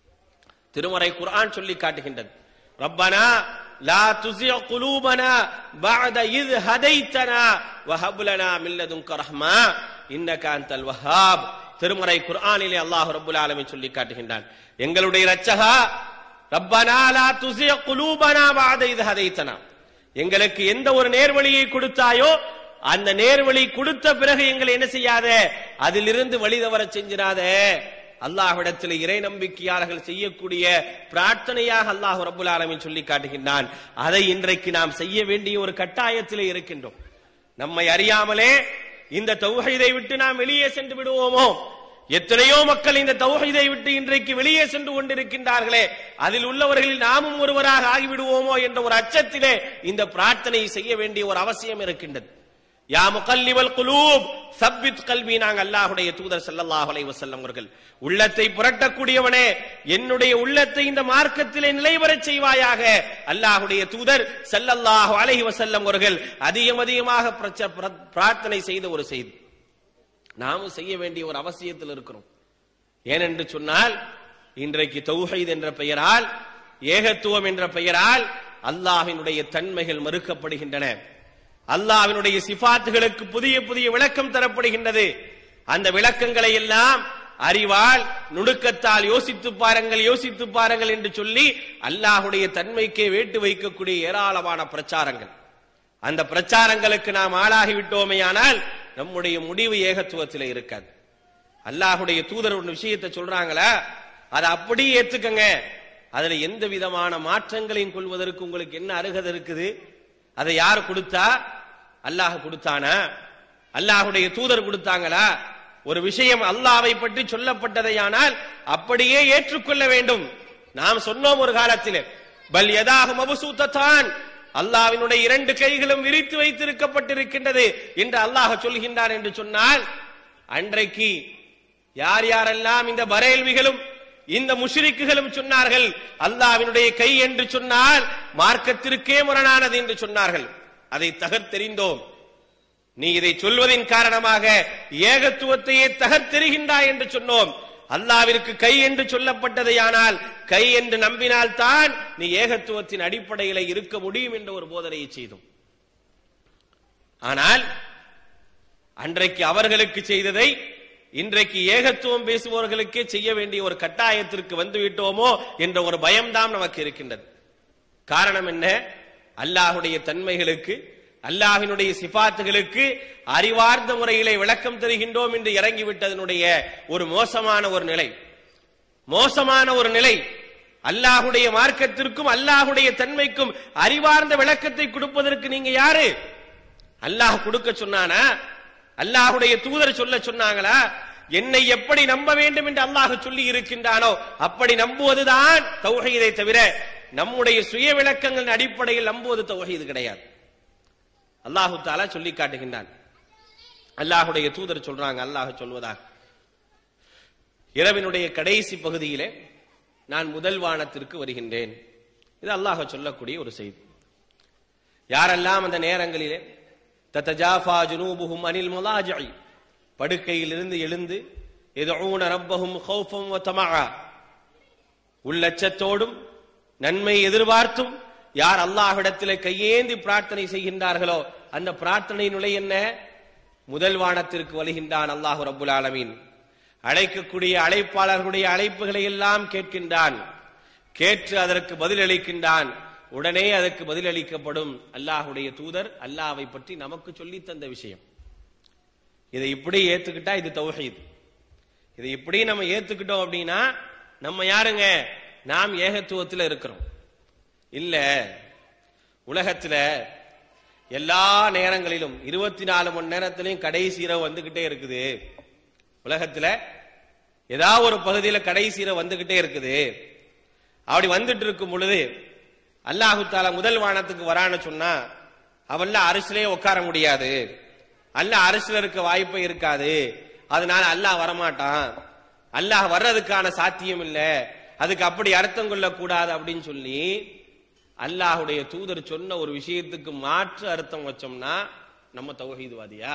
திருமறை குர்ஆன் சொல்லி காட்டுகின்றது ரப்பனா லா துஸிய குலூபனா பஅத இத் ஹதைத்தனா வஹப் லனா மின் லதுன்க ரஹ்மா இன்னக அன்தல் வஹ்ஹாப் திருமறை குர்ஆனிலே அல்லாஹ் ரப்புல் ஆலமீன் சொல்லி காட்டுகின்றான் எங்களுடைய இரட்சகா ரப்பனா லா துஸிய குலூபனா பஅத இத் ஹதைத்தனா எங்களுக்கு எந்த ஒரு நேர்வழியை கொடுத்தாயோ அந்த நேர்வழி கொடுத்த பிறகு எங்களை என்ன செய்யாத அதிலிருந்து வழி தவற செஞ்சிடாத அல்லாஹ்விடத்தில் இறை நம்பிக்கையாளர்கள் செய்யக்கூடிய பிரார்த்தனையாக அல்லாஹ் ரப்புல் ஆலமீன் சொல்லி காட்டுகின்றான் அதை இன்றைக்கு நாம் செய்ய வேண்டிய ஒரு கட்டாயத்திலே இருக்கின்றோம் நம்மை அறியாமலே இந்த தௌஹீதை விட்டு நாம் வெளியே சென்று விடுவோமோ எத்தனையோ மக்கள் இந்த தௌஹீதை விட்டு இன்றைக்கு வெளியே சென்று கொண்டிருக்கின்றார்களே அதில் உள்ளவர்களில் நாமும் ஒருவராக ஆகிவிடுவோமோ என்ற ஒரு அச்சத்திலே இந்த பிரார்த்தனை செய்ய வேண்டிய ஒரு அவசியம் இருக்கின்றது யா முகல்லிவல் குலூப் சப்பித் கல்வி நாங்க அல்லாஹுடைய தூதர் ஸல்லல்லாஹு அலைஹி வஸல்லம் அவர்கள் உள்ளத்தை புரட்டக்கூடியவனே என்னுடைய உள்ளத்தை இந்த மார்க்கத்திலே நிலைவரச் செய்வாயாக அல்லாஹுடைய தூதர் ஸல்லல்லாஹு அலைஹி வஸல்லம் அவர்கள் அதிகம் அதிகமாக பிரச்ச- பிர- பிரார்த்தனை செய்த ஒரு செய்தி நாமும் செய்ய வேண்டிய ஒரு அவசியத்தில் இருக்கிறோம் ஏனென்று சொன்னால் இன்றைக்கு தௌஹீத் என்ற பெயரால் ஏகத்துவம் என்ற பெயரால் அல்லாஹ்வினுடைய தன்மைகள் மறுக்கப்படுகின்றன அல்லாஹ்வினுடைய சிபாத்துகளுக்கு புதிய புதிய விளக்கம் தரப்படுகின்றது அந்த விளக்கங்களை எல்லாம் அறிவால் நுணுக்கத்தால் யோசித்து பாருங்கள் யோசித்து பாருங்கள் என்று சொல்லி அல்லாஹ்வுடைய தன்மைக்கே வேட்டு வைக்கக்கூடிய ஏராளமான பிரச்சாரங்கள் அந்த பிரச்சாரங்களுக்கு நாம் ஆளாகி விட்டோமேயானால் நம்முடைய முடிவு ஏகத்துவத்தில் இருக்காது அல்லாஹுடைய தூதர் ஒரு விஷயத்தை சொல்றாங்களா அதை அப்படியே ஏத்துக்கங்க அதுல எந்த விதமான மாற்றங்களையும் கொள்வதற்கு உங்களுக்கு என்ன அருகதை இருக்குது அதை யார் கொடுத்தா அல்லாஹ் கொடுத்தானா அல்லாஹுடைய தூதர் கொடுத்தாங்களா ஒரு விஷயம் அல்லாவை பற்றி சொல்லப்பட்டதையானால் அப்படியே ஏற்றுக்கொள்ள வேண்டும் நாம் சொன்னோம் ஒரு காலத்திலே பல் எதாக மபுசூத்தத்தான் அல்லாவினுடைய இரண்டு கைகளும் விரித்து வைத்திருக்கப்பட்டிருக்கின்றது என்று அல்லாஹ் சொல்கின்றான் என்று சொன்னால் அன்றைக்கு யார் யாரெல்லாம் இந்த பரேல்விகளும் இந்த முஷ்ரிக்குகளும் சொன்னார்கள் அல்லாவினுடைய கை என்று சொன்னால் மார்க்கத்திற்கே முரணானது என்று சொன்னார்கள் அதை தகர்த்தெறிந்தோம் நீ இதை சொல்வதின் காரணமாக ஏகத்துவத்தையே தகர்த்தெறிகின்றாய் என்று சொன்னோம் அல்லாவிற்கு கை என்று சொல்லப்பட்டதையானால் கை என்று நம்பினால் தான் நீ ஏகத்துவத்தின் அடிப்படையில இருக்க முடியும் என்ற ஒரு போதனையை செய்தோம் ஆனால் அன்றைக்கு அவர்களுக்கு செய்ததை இன்றைக்கு ஏகத்துவம் பேசுபவர்களுக்கே செய்ய வேண்டிய ஒரு கட்டாயத்திற்கு வந்து விட்டோமோ என்ற ஒரு பயம்தான் நமக்கு இருக்கின்றது காரணம் என்ன அல்லாஹுடைய தன்மைகளுக்கு அல்லாஹினுடைய சிபாத்துகளுக்கு அறிவார்ந்த முறையிலே விளக்கம் தருகின்றோம் என்று இறங்கிவிட்டதனுடைய ஒரு மோசமான ஒரு நிலை மோசமான ஒரு நிலை அல்லாஹுடைய மார்க்கத்திற்கும் அல்லாஹுடைய தன்மைக்கும் அறிவார்ந்த விளக்கத்தை கொடுப்பதற்கு நீங்க யாரு அல்லாஹ் கொடுக்க சொன்னானா அல்லாஹுடைய தூதர் சொல்ல சொன்னாங்களா என்னை எப்படி நம்ப வேண்டும் என்று அல்லாஹ் சொல்லி இருக்கின்றானோ அப்படி நம்புவதுதான் தௌஹீதை தவிர நம்முடைய சுய விளக்கங்களின் அடிப்படையில் நம்புவது தௌஹீது கிடையாது அல்லாஹு தாலா சொல்லி காட்டுகின்றான் அல்லாஹுடைய தூதர் சொல்றாங்க அல்லாஹ் சொல்வதாக இரவினுடைய கடைசி பகுதியிலே நான் முதல் வானத்திற்கு வருகின்றேன் இது அல்லாஹ் சொல்லக்கூடிய ஒரு செய்தி யாரெல்லாம் அந்த நேரங்களிலே தத்தஜாஃபா ஜுனூபுஹும் அனில் முலாஜி படுக்கையிலிருந்து எழுந்து எதூன ரப்பஹும் ஹௌஃபம் வ தமஆ உள்ளச்சத்தோடும் நன்மை எதிர்பார்த்தும் யார் அல்லாஹ்விடத்திலே கையேந்தி பிரார்த்தனை செய்கின்றார்களோ அந்த பிரார்த்தனையினுடைய என்ன முதல் வானத்திற்கு வருகின்றான் அல்லாஹ் ரப்புல் ஆலமீன் அழைக்கக்கூடிய அழைப்பாளர்களுடைய அழைப்புகளை எல்லாம் கேட்கின்றான் கேட்டு அதற்கு பதிலளிக்கின்றான் உடனே அதற்கு பதிலளிக்கப்படும் அல்லாஹுடைய தூதர் அல்லாஹ்வை பற்றி நமக்கு சொல்லி தந்த விஷயம் இதை இப்படி ஏத்துக்கிட்டா இது தௌஹீத் இதை இப்படி நம்ம ஏத்துக்கிட்டோம் அப்படின்னா நம்ம யாருங்க நாம் ஏகத்துவத்தில் இருக்கிறோம் இல்ல உலகத்துல எல்லா நேரங்களிலும் இருபத்தி நாலு மணி நேரத்திலையும் கடைசி இரவு வந்துகிட்டே இருக்குது உலகத்துல ஏதாவது ஒரு பகுதியில் கடைசி இரவு வந்துகிட்டே இருக்குது அப்படி வந்துட்டு இருக்கும் பொழுது அல்லாஹு தாலா முதல் வானத்துக்கு வரான்னு சொன்னா அவன்ல அரசிலே உட்கார முடியாது அல்ல அரசுல இருக்க வாய்ப்பே இருக்காது அதனால அல்லாஹ் வரமாட்டான் அல்லாஹ் வர்றதுக்கான சாத்தியம் இல்ல அதுக்கு அப்படி அர்த்தம் கொள்ள கூடாது அப்படின்னு சொல்லி அல்லாஹுடைய தூதர் சொன்ன ஒரு விஷயத்துக்கு மாற்று அர்த்தம் வச்சோம்னா நம்ம தௌஹீதுவாதியா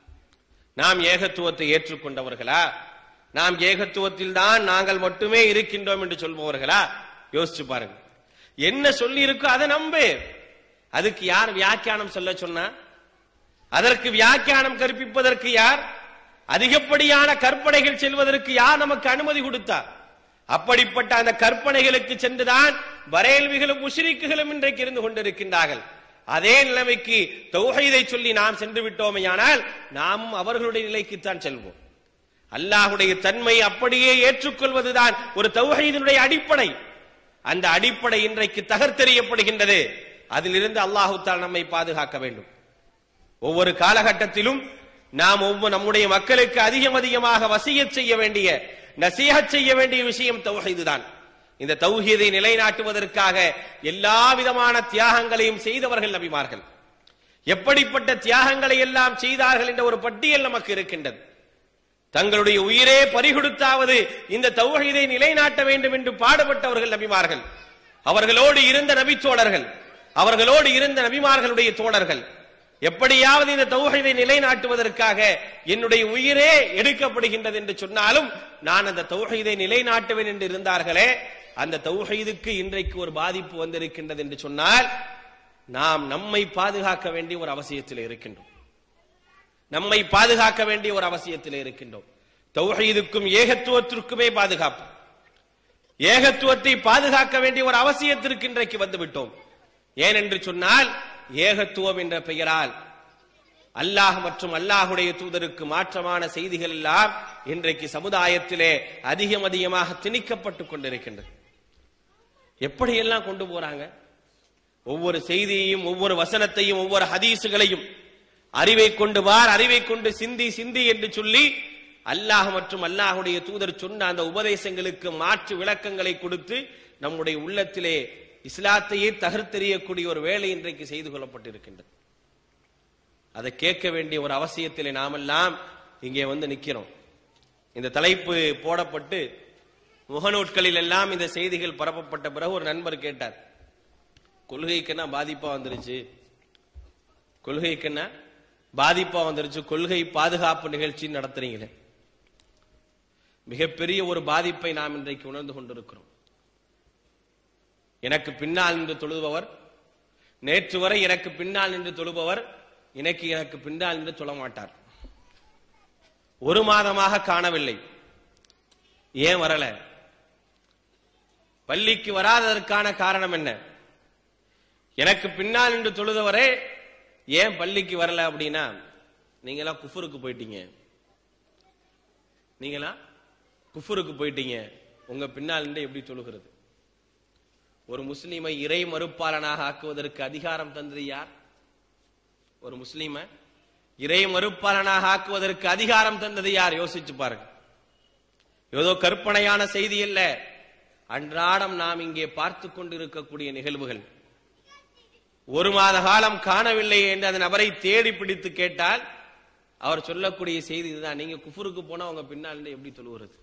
நாம் ஏகத்துவத்தை ஏற்றுக்கொண்டவர்களா நாம் ஏகத்துவத்தில் தான் நாங்கள் மட்டுமே இருக்கின்றோம் என்று சொல்பவர்களா யோசிச்சு பாருங்க என்ன சொல்லி இருக்கோ அதை நம்பு அதுக்கு யார் வியாக்கியானம் சொல்ல சொன்னா அதற்கு வியாக்கியானம் கற்பிப்பதற்கு யார் அதிகப்படியான கற்பனைகள் செல்வதற்கு யார் நமக்கு அனுமதி கொடுத்தார் அப்படிப்பட்ட அந்த கற்பனைகளுக்கு சென்றுதான் பரேல்விகளும் முஷிரிக்குகளும் இன்றைக்கு இருந்து கொண்டிருக்கின்றார்கள் அதே நிலைமைக்கு தௌஹீதை சொல்லி நாம் சென்று விட்டோமேயானால் நாம் அவர்களுடைய நிலைக்குத்தான் செல்வோம் அல்லாஹுடைய தன்மை அப்படியே ஏற்றுக்கொள்வதுதான் ஒரு தௌஹீதினுடைய அடிப்படை அந்த அடிப்படை இன்றைக்கு தகர்த்தெறியப்படுகின்றது அதிலிருந்து அல்லாஹு தால் நம்மை பாதுகாக்க வேண்டும் ஒவ்வொரு காலகட்டத்திலும் நாம் ஒவ்வொரு நம்முடைய மக்களுக்கு அதிகம் அதிகமாக வசியச் செய்ய வேண்டிய நசீகச் செய்ய வேண்டிய விஷயம் தௌஹீது தான் இந்த தௌஹீதை நிலைநாட்டுவதற்காக எல்லா விதமான தியாகங்களையும் செய்தவர்கள் நபிமார்கள் எப்படிப்பட்ட தியாகங்களை எல்லாம் செய்தார்கள் என்ற ஒரு பட்டியல் நமக்கு இருக்கின்றது தங்களுடைய உயிரே பறிகொடுத்தாவது இந்த தௌஹீதை நிலைநாட்ட வேண்டும் என்று பாடுபட்டவர்கள் நபிமார்கள் அவர்களோடு இருந்த நபித்தோழர்கள் அவர்களோடு இருந்த நபிமார்களுடைய தோழர்கள் எப்படியாவது இந்த தௌஹீதை நிலைநாட்டுவதற்காக என்னுடைய உயிரே எடுக்கப்படுகின்றது என்று சொன்னாலும் நான் அந்த தௌஹீதை நிலைநாட்டுவேன் என்று இருந்தார்களே அந்த தௌஹீதுக்கு இன்றைக்கு ஒரு பாதிப்பு வந்திருக்கின்றது என்று சொன்னால் நாம் நம்மை பாதுகாக்க வேண்டிய ஒரு அவசியத்தில் இருக்கின்றோம் நம்மை பாதுகாக்க வேண்டிய ஒரு அவசியத்தில் இருக்கின்றோம் தௌஹீதுக்கும் ஏகத்துவத்திற்குமே பாதுகாப்பு ஏகத்துவத்தை பாதுகாக்க வேண்டிய ஒரு அவசியத்திற்கு இன்றைக்கு வந்துவிட்டோம் ஏனென்று சொன்னால் ஏகத்துவம் என்ற பெயரால் அல்லாஹ் மற்றும் அல்லாஹுடைய தூதருக்கு மாற்றமான செய்திகள் எல்லாம் இன்றைக்கு சமுதாயத்திலே அதிகம் அதிகமாக திணிக்கப்பட்டுக் கொண்டிருக்கின்றது எப்படியெல்லாம் கொண்டு போறாங்க ஒவ்வொரு செய்தியையும் ஒவ்வொரு வசனத்தையும் ஒவ்வொரு ஹதீசுகளையும் அறிவை கொண்டு வார் அறிவை கொண்டு சிந்தி சிந்தி என்று சொல்லி அல்லாஹ் மற்றும் அல்லாஹுடைய தூதர் சொன்ன அந்த உபதேசங்களுக்கு மாற்று விளக்கங்களை கொடுத்து நம்முடைய உள்ளத்திலே இஸ்லாத்தையே தகர்த்தெறியக்கூடிய ஒரு வேலை இன்றைக்கு செய்து கொள்ளப்பட்டிருக்கின்றது அதை கேட்க வேண்டிய ஒரு அவசியத்திலே நாமெல்லாம் இங்கே வந்து நிக்கிறோம் இந்த தலைப்பு போடப்பட்டு முகநூட்களில் எல்லாம் இந்த செய்திகள் பரப்பப்பட்ட பிறகு ஒரு நண்பர் கேட்டார் கொள்கைக்குன்னா பாதிப்பா வந்துருச்சு கொள்கைக்குன்னா பாதிப்பா வந்துருச்சு கொள்கை பாதுகாப்பு நிகழ்ச்சி நடத்துறீங்களே மிகப்பெரிய ஒரு பாதிப்பை நாம் இன்றைக்கு உணர்ந்து கொண்டிருக்கிறோம் எனக்கு பின்னால் நின்று தொழுபவர் நேற்று வரை எனக்கு பின்னால் நின்று தொழுபவர் இன்னைக்கு எனக்கு பின்னால் நின்று தொழ மாட்டார் ஒரு மாதமாக காணவில்லை ஏன் வரல பள்ளிக்கு வராததற்கான காரணம் என்ன எனக்கு பின்னால் நின்று தொழுதவரே ஏன் பள்ளிக்கு வரல அப்படின்னா நீங்களா குஃபருக்கு போயிட்டீங்க நீங்களா குஃபருக்கு போயிட்டீங்க உங்க பின்னால் நின்று எப்படி தொழுகிறது ஒரு முஸ்லீமை இறை மறுப்பாளனாக ஆக்குவதற்கு அதிகாரம் தந்தது யார் ஒரு முஸ்லீமை இறை மறுப்பாளனாக ஆக்குவதற்கு அதிகாரம் தந்தது யார் யோசிச்சு பாருங்க ஏதோ கற்பனையான செய்தி அல்ல அன்றாடம் நாம் இங்கே பார்த்து கொண்டிருக்கக்கூடிய நிகழ்வுகள் ஒரு மாத காலம் காணவில்லை என்று அந்த நபரை தேடி பிடித்து கேட்டால் அவர் சொல்லக்கூடிய செய்தி இதுதான் நீங்க குஃபுருக்கு போனா உங்க பின்னால் நின்று எப்படி தொழுவுறது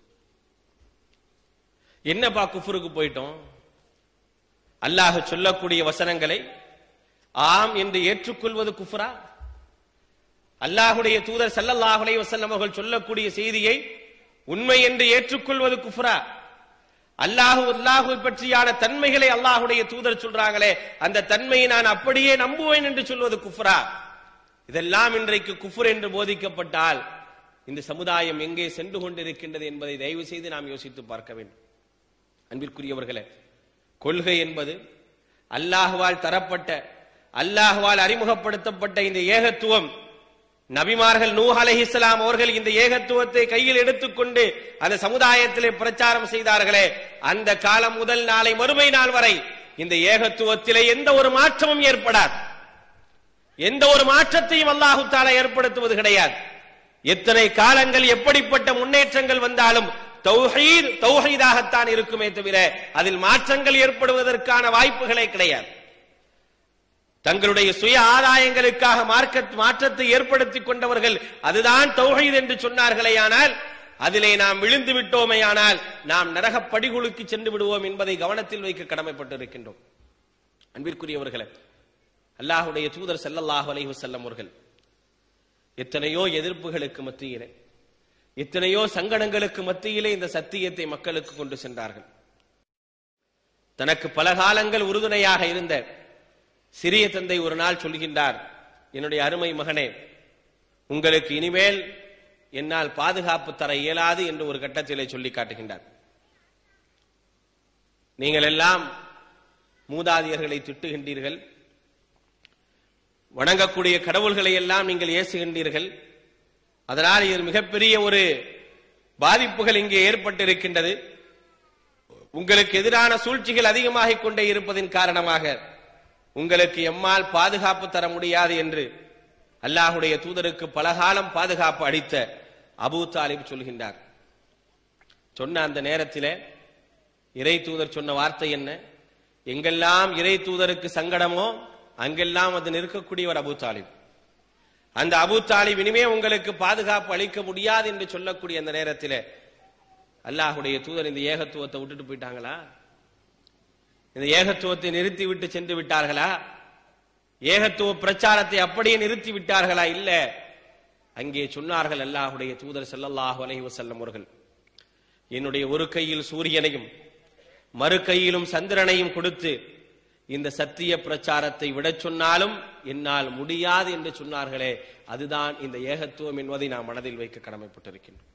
என்னப்பா குஃபுருக்கு போயிட்டோம் அல்லாஹ் சொல்லக்கூடிய வசனங்களை ஆம் என்று ஏற்றுக்கொள்வது குஃப்ரா அல்லாஹுடைய தூதர் ஸல்லல்லாஹு வஸல்லம் அவர்கள் சொல்லக்கூடிய செய்தியை உண்மை என்று ஏற்றுக்கொள்வது குஃப்ரா அல்லாஹு அல்லாஹு பற்றியான தன்மைகளை அல்லாஹுடைய தூதர் சொல்றாங்களே அந்த தன்மையை நான் அப்படியே நம்புவேன் என்று சொல்வது குஃப்ரா இதெல்லாம் இன்றைக்கு குஃபுர் என்று போதிக்கப்பட்டால் இந்த சமுதாயம் எங்கே சென்று கொண்டிருக்கின்றது என்பதை தயவு செய்து நாம் யோசித்து பார்க்க வேண்டும் அன்பிற்குரியவர்களே கொள்கை என்பது அல்லாஹுவால் தரப்பட்ட அல்லாஹுவால் அறிமுகப்படுத்தப்பட்ட இந்த ஏகத்துவம் நபிமார்கள் நூஹ் அலைஹிஸ்ஸலாம் அவர்கள் இந்த ஏகத்துவத்தை கையில் எடுத்துக்கொண்டு அந்த சமுதாயத்திலே பிரச்சாரம் செய்தார்களே அந்த காலம் முதல் நாளை மறுமை நாள் வரை இந்த ஏகத்துவத்திலே எந்த ஒரு மாற்றமும் ஏற்படாது எந்த ஒரு மாற்றத்தையும் அல்லாஹு தாலா ஏற்படுத்துவது கிடையாது எத்தனை காலங்கள் எப்படிப்பட்ட முன்னேற்றங்கள் வந்தாலும் தௌஹீத் தௌஹீதாகத்தான் இருக்குமே தவிர அதில் மாற்றங்கள் ஏற்படுவதற்கான வாய்ப்புகளே கிடையாது தங்களுடைய சுய ஆதாயங்களுக்காக மார்க்க மாற்றத்தை ஏற்படுத்திக் கொண்டவர்கள் அதுதான் தௌஹீத் என்று சொன்னார்களே ஆனால் அதிலே நாம் விழுந்து விட்டோமேயானால் நாம் நரக படிகுழுக்கு சென்று விடுவோம் என்பதை கவனத்தில் வைக்க கடமைப்பட்டிருக்கின்றோம் அன்பிற்குரியவர்களே அல்லாஹுடைய தூதர் ஸல்லல்லாஹு அலைஹி வஸல்லம் அவர்கள் எத்தனையோ எதிர்ப்புகளுக்கு மத்தியிலே எத்தனையோ சங்கடங்களுக்கு மத்தியிலே இந்த சத்தியத்தை மக்களுக்கு கொண்டு சென்றார்கள் தனக்கு பல காலங்கள் உறுதுணையாக இருந்த சிறிய தந்தை ஒரு நாள் சொல்கின்றார் என்னுடைய அருமை மகனே உங்களுக்கு இனிமேல் என்னால் பாதுகாப்பு தர இயலாது என்று ஒரு கட்டத்திலே சொல்லி காட்டுகின்றார் நீங்கள் எல்லாம் மூதாதியர்களை திட்டுகின்றீர்கள் வணங்கக்கூடிய கடவுள்களை எல்லாம் நீங்கள் ஏசுகின்றீர்கள் அதனால் இது மிகப்பெரிய ஒரு பாதிப்புகள் இங்கே ஏற்பட்டிருக்கின்றது உங்களுக்கு எதிரான சூழ்ச்சிகள் அதிகமாகிக் கொண்டே இருப்பதின் காரணமாக உங்களுக்கு எம்மால் பாதுகாப்பு தர முடியாது என்று அல்லாஹுடைய தூதருக்கு பலகாலம் பாதுகாப்பு அளித்த அபூ தாலிப் சொல்கின்றார் சொன்ன அந்த நேரத்திலே இறை தூதர் சொன்ன வார்த்தை என்ன எங்கெல்லாம் இறை தூதருக்கு சங்கடமோ அங்கெல்லாம் அது நிற்கக்கூடியவர் அபூ தாலிப் அந்த அபூ தாலிப் இனிமே உங்களுக்கு பாதுகாப்பு அளிக்க முடியாது என்று சொல்லக்கூடிய அந்த நேரத்திலே அல்லாஹுடைய தூதர் இந்த ஏகத்துவத்தை விட்டுட்டு போயிட்டாங்களா இந்த ஏகத்துவத்தை நிறுத்தி விட்டு சென்று விட்டார்களா ஏகத்துவ பிரச்சாரத்தை அப்படியே நிறுத்தி விட்டார்களா இல்ல அங்கே சொன்னார்கள் அல்லாஹுடைய தூதர் ஸல்லல்லாஹு அலைஹி வஸல்லம் அவர்கள் என்னுடைய ஒரு கையில் சூரியனையும் மறு கையிலும் சந்திரனையும் கொடுத்து இந்த சத்திய பிரச்சாரத்தை விடச் சொன்னாலும் என்னால் முடியாது என்று சொன்னார்களே அதுதான் இந்த ஏகத்துவம் என்பதை நாம் மனதில் வைக்க கடமைப்பட்டிருக்கின்றோம்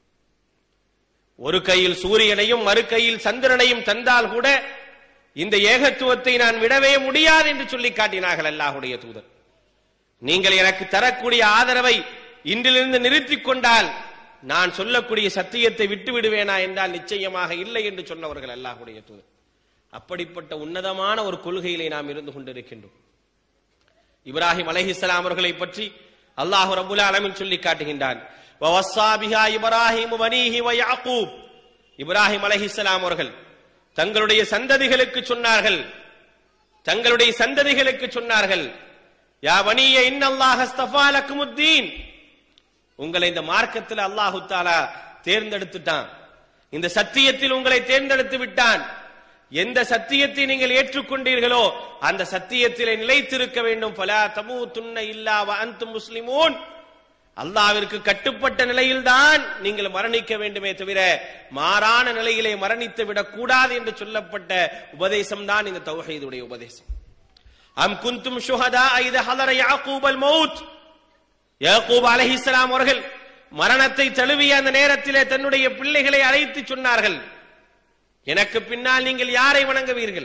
ஒரு கையில் சூரியனையும் மறு கையில் சந்திரனையும் தந்தால் கூட இந்த ஏகத்துவத்தை நான் விடவே முடியாது என்று சொல்லி காட்டினார்கள் அல்லாஹுடைய தூதர் நீங்கள் எனக்கு தரக்கூடிய ஆதரவை இன்றிலிருந்து நிறுத்திக் கொண்டால் நான் சொல்லக்கூடிய சத்தியத்தை விட்டு விடுவேனா என்றால் நிச்சயமாக இல்லை என்று சொன்னவர்கள் அல்லாஹுடைய தூதர் அப்படிப்பட்ட உன்னதமான ஒரு கொள்கையிலே நாம் இருந்து கொண்டிருக்கின்றோம் இப்ராஹிம் அலைஹிஸ்ஸலாம் அவர்களை பற்றி அல்லாஹ் ரபுல் ஆலமீன் சொல்லி காட்டுகின்றான் வவஸ்ஸா பிஹா இப்ராஹிம் வனீஹி வ யாக்கூப் இப்ராஹிம் அலைஹிஸ்ஸலாம் அவர்கள் தங்களுடைய சந்ததிகளுக்கு சொன்னார்கள் தங்களுடைய சந்ததிகளுக்கு சொன்னார்கள் யா வனிய இன்னல்லாஹ் அஸ்தஃபா லக்குமுத்தீன் உங்களை இந்த மார்க்கத்தில் அல்லாஹு தாலா தேர்ந்தெடுத்துட்டான் இந்த சத்தியத்தில் உங்களை தேர்ந்தெடுத்து விட்டான் எந்த சத்தியத்தை நீங்கள் ஏற்றுக்கொண்டீர்களோ அந்த சத்தியத்திலே நிலைத்திருக்க வேண்டும் பலா தமு துண்ண இல்லா அந்தும் முஸ்லிமூன் அல்லாவிற்கு கட்டுப்பட்ட நிலையில்தான் நீங்கள் மரணிக்க வேண்டுமே தவிர மாறான நிலையிலே மரணித்து விடக் கூடாது என்று சொல்லப்பட்ட உபதேசம் தான் இந்த தௌஹீதுடைய உபதேசம் அம் குந்தும் ஷுஹதா ஐத ஹலர யாக்கூப் அல் மௌத் யாக்கூப் அலைஹிஸ்ஸலாம் அவர்கள் மரணத்தை தழுவிய அந்த நேரத்திலே தன்னுடைய பிள்ளைகளை அழைத்து சொன்னார்கள் எனக்கு பின்னால் நீங்கள் யாரை வணங்குவீர்கள்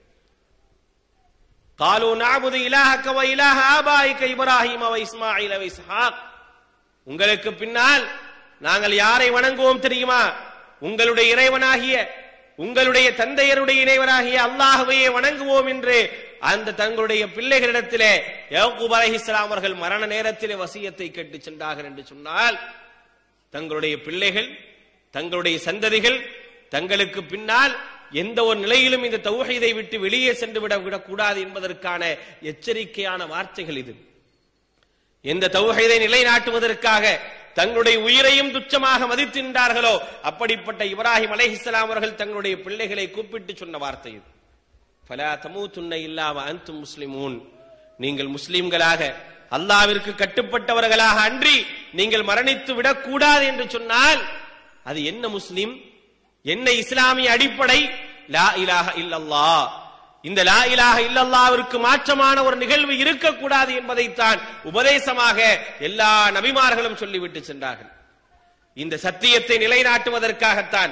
காலு நாபுது இலாஹக்க வ இலாஹ ஆபாயிக்க இப்ராஹிம் வ இஸ்மாயில் வ இஸ்ஹாக் உங்களுக்கு பின்னால் நாங்கள் யாரை வணங்குவோம் தெரியுமா உங்களுடைய இறைவனாகிய உங்களுடைய தந்தையருடைய இறைவனாகிய அல்லாஹுவையே வணங்குவோம் என்று அந்த தங்களுடைய பிள்ளைகளிடத்திலே யக்கூப் அலைஹிஸ்ஸலாம் அவர்கள் மரண நேரத்திலே வசியத்தை கேட்டு சென்றார்கள் என்று சொன்னால் தங்களுடைய பிள்ளைகள் தங்களுடைய சந்ததிகள் தங்களுக்கு பின்னால் எந்த ஒரு நிலையிலும் இந்த தௌஹீதை விட்டு வெளியே சென்று விட விடக்கூடாது என்பதற்கான எச்சரிக்கையான வார்த்தைகள் இது எந்த தௌஹீதை நிலைநாட்டுவதற்காக தங்களுடைய உயிரையும் துச்சமாக மதித்தின்றார்களோ அப்படிப்பட்ட இப்ராஹிம் அலைஹிஸ்ஸலாம் அவர்கள் தங்களுடைய பிள்ளைகளை கூப்பிட்டு சொன்ன வார்த்தை இது ஃபலா தமூதுன்ன இல்லாவ அன்தும் முஸ்லிமூன் நீங்கள் முஸ்லிம்களாக அல்லாவிற்கு கட்டுப்பட்டவர்களாக அன்றி நீங்கள் மரணித்து விடக்கூடாது என்று சொன்னால் அது என்ன முஸ்லிம் என்ன இஸ்லாமிய அடிப்படை லா இலாஹ இல்லல்லாஹ் இந்த லா இலாஹ இல்லல்லாவிற்கு மாற்றமான ஒரு நிகழ்வு இருக்கக்கூடாது என்பதைத்தான் உபதேசமாக எல்லா நபிமார்களும் சொல்லிவிட்டு சென்றார்கள் இந்த சத்தியத்தை நிலைநாட்டுவதற்காகத்தான்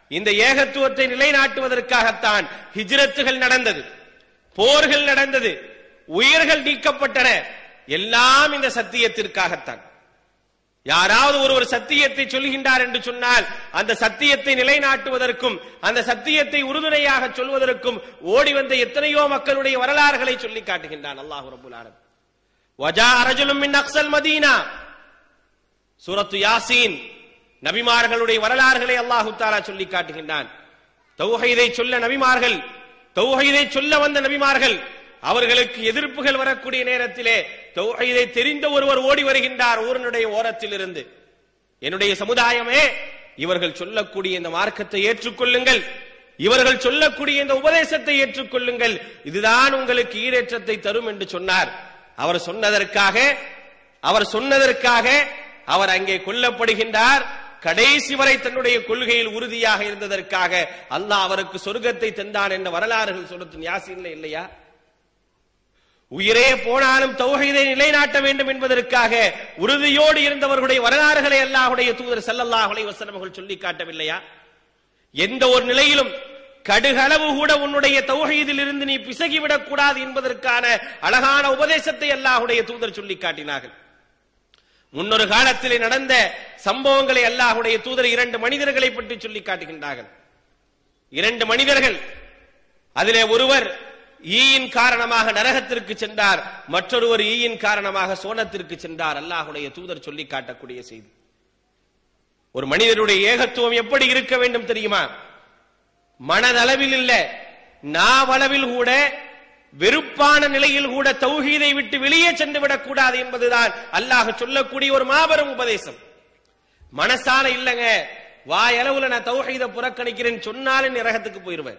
இந்த ஏகத்துவத்தை நிலைநாட்டுவதற்காகத்தான் ஹிஜ்ரத்துகள் நடந்தது போர்கள் நடந்தது உயிர்கள் நீக்கப்பட்டன எல்லாம் இந்த சத்தியத்திற்காகத்தான் யாராவது ஒருவர் சத்தியத்தை சொல்கின்றார் என்று சொன்னால் அந்த சத்தியத்தை நிலைநாட்டுவதற்கும் அந்த சத்தியத்தை உறுதுணையாக சொல்வதற்கும் ஓடி வந்த எத்தனையோ மக்களுடைய வரலாறுகளை சொல்லி காட்டுகின்றான் அல்லாஹ் ரபுல் ஆலமீன் வஜா ரஜுலும் மின் அக்ஸல் மதீனா சூரத்து யாசீன் நபிமார்களுடைய வரலாறுகளை அல்லாஹு தாலா சொல்லி காட்டுகின்றான் தௌஹீதை சொல்ல நபிமார்கள் தௌஹீதை சொல்ல வந்த நபிமார்கள் அவர்களுக்கு எதிர்ப்புகள் வரக்கூடிய நேரத்திலே தௌஹீதை தெரிந்த ஒருவர் ஓடி வருகின்றார் ஊரனுடைய ஓரத்தில் இருந்து என்னுடைய சமுதாயமே இவர்கள் சொல்லக்கூடிய இந்த மார்க்கத்தை ஏற்றுக்கொள்ளுங்கள் இவர்கள் சொல்லக்கூடிய இந்த உபதேசத்தை ஏற்றுக்கொள்ளுங்கள் இதுதான் உங்களுக்கு ஈடேற்றத்தை தரும் என்று சொன்னார் அவர் சொன்னதற்காக அவர் சொன்னதற்காக அவர் அங்கே கொல்லப்படுகின்றார் கடைசி வரை தன்னுடைய கொள்கையில் உறுதியாக இருந்ததற்காக அல்லாஹ் அவருக்கு சொர்க்கத்தை தந்தான் என்ற வரலாறுகள் சொல்லுத்து யாசின்ல இல்லையா உயிரே போனாலும் தௌஹீதை நிலைநாட்ட வேண்டும் என்பதற்காக உறுதியோடு இருந்தவர்களுடைய வரலாறுகளை அல்லாஹுடைய தூதர் ஸல்லல்லாஹு அலைஹி வஸல்லம் அவர்கள் சொல்லி காட்டவில்லையா எந்த ஒரு நிலையிலும் கடுகளவு கூட உன்னுடைய தௌஹீதில் இருந்து நீ பிசகிவிடக் கூடாது என்பதற்கான அழகான உபதேசத்தை அல்லாஹுடைய தூதர் சொல்லி காட்டினார்கள் முன்னொரு காலத்திலே நடந்த சம்பவங்களை அல்லாஹுடைய தூதர் இரண்டு மனிதர்களை பற்றி சொல்லி காட்டுகின்றார்கள் இரண்டு மனிதர்கள் அதிலே ஒருவர் ஈயின் காரணமாக நரகத்திற்கு சென்றார் மற்றொருவர் ஈயின் காரணமாக சோனத்திற்கு சென்றார் அல்லாஹுடைய தூதர் சொல்லி காட்டக்கூடிய செய்தி ஒரு மனிதனுடைய ஏகத்துவம் எப்படி இருக்க வேண்டும் தெரியுமா மனதளவில் இல்ல நாவளவில் கூட வெறுப்பான நிலையில் கூட தௌஹீதை விட்டு வெளியே சென்று விடக் கூடாது என்பதுதான் அல்லாஹ் சொல்லக்கூடிய ஒரு மாபெரும் உபதேசம் மனசால இல்லங்க வாயளவுல நான் தௌஹீதை புறக்கணிக்கிறேன் சொன்னாலும் நரகத்துக்கு போயிருவேன்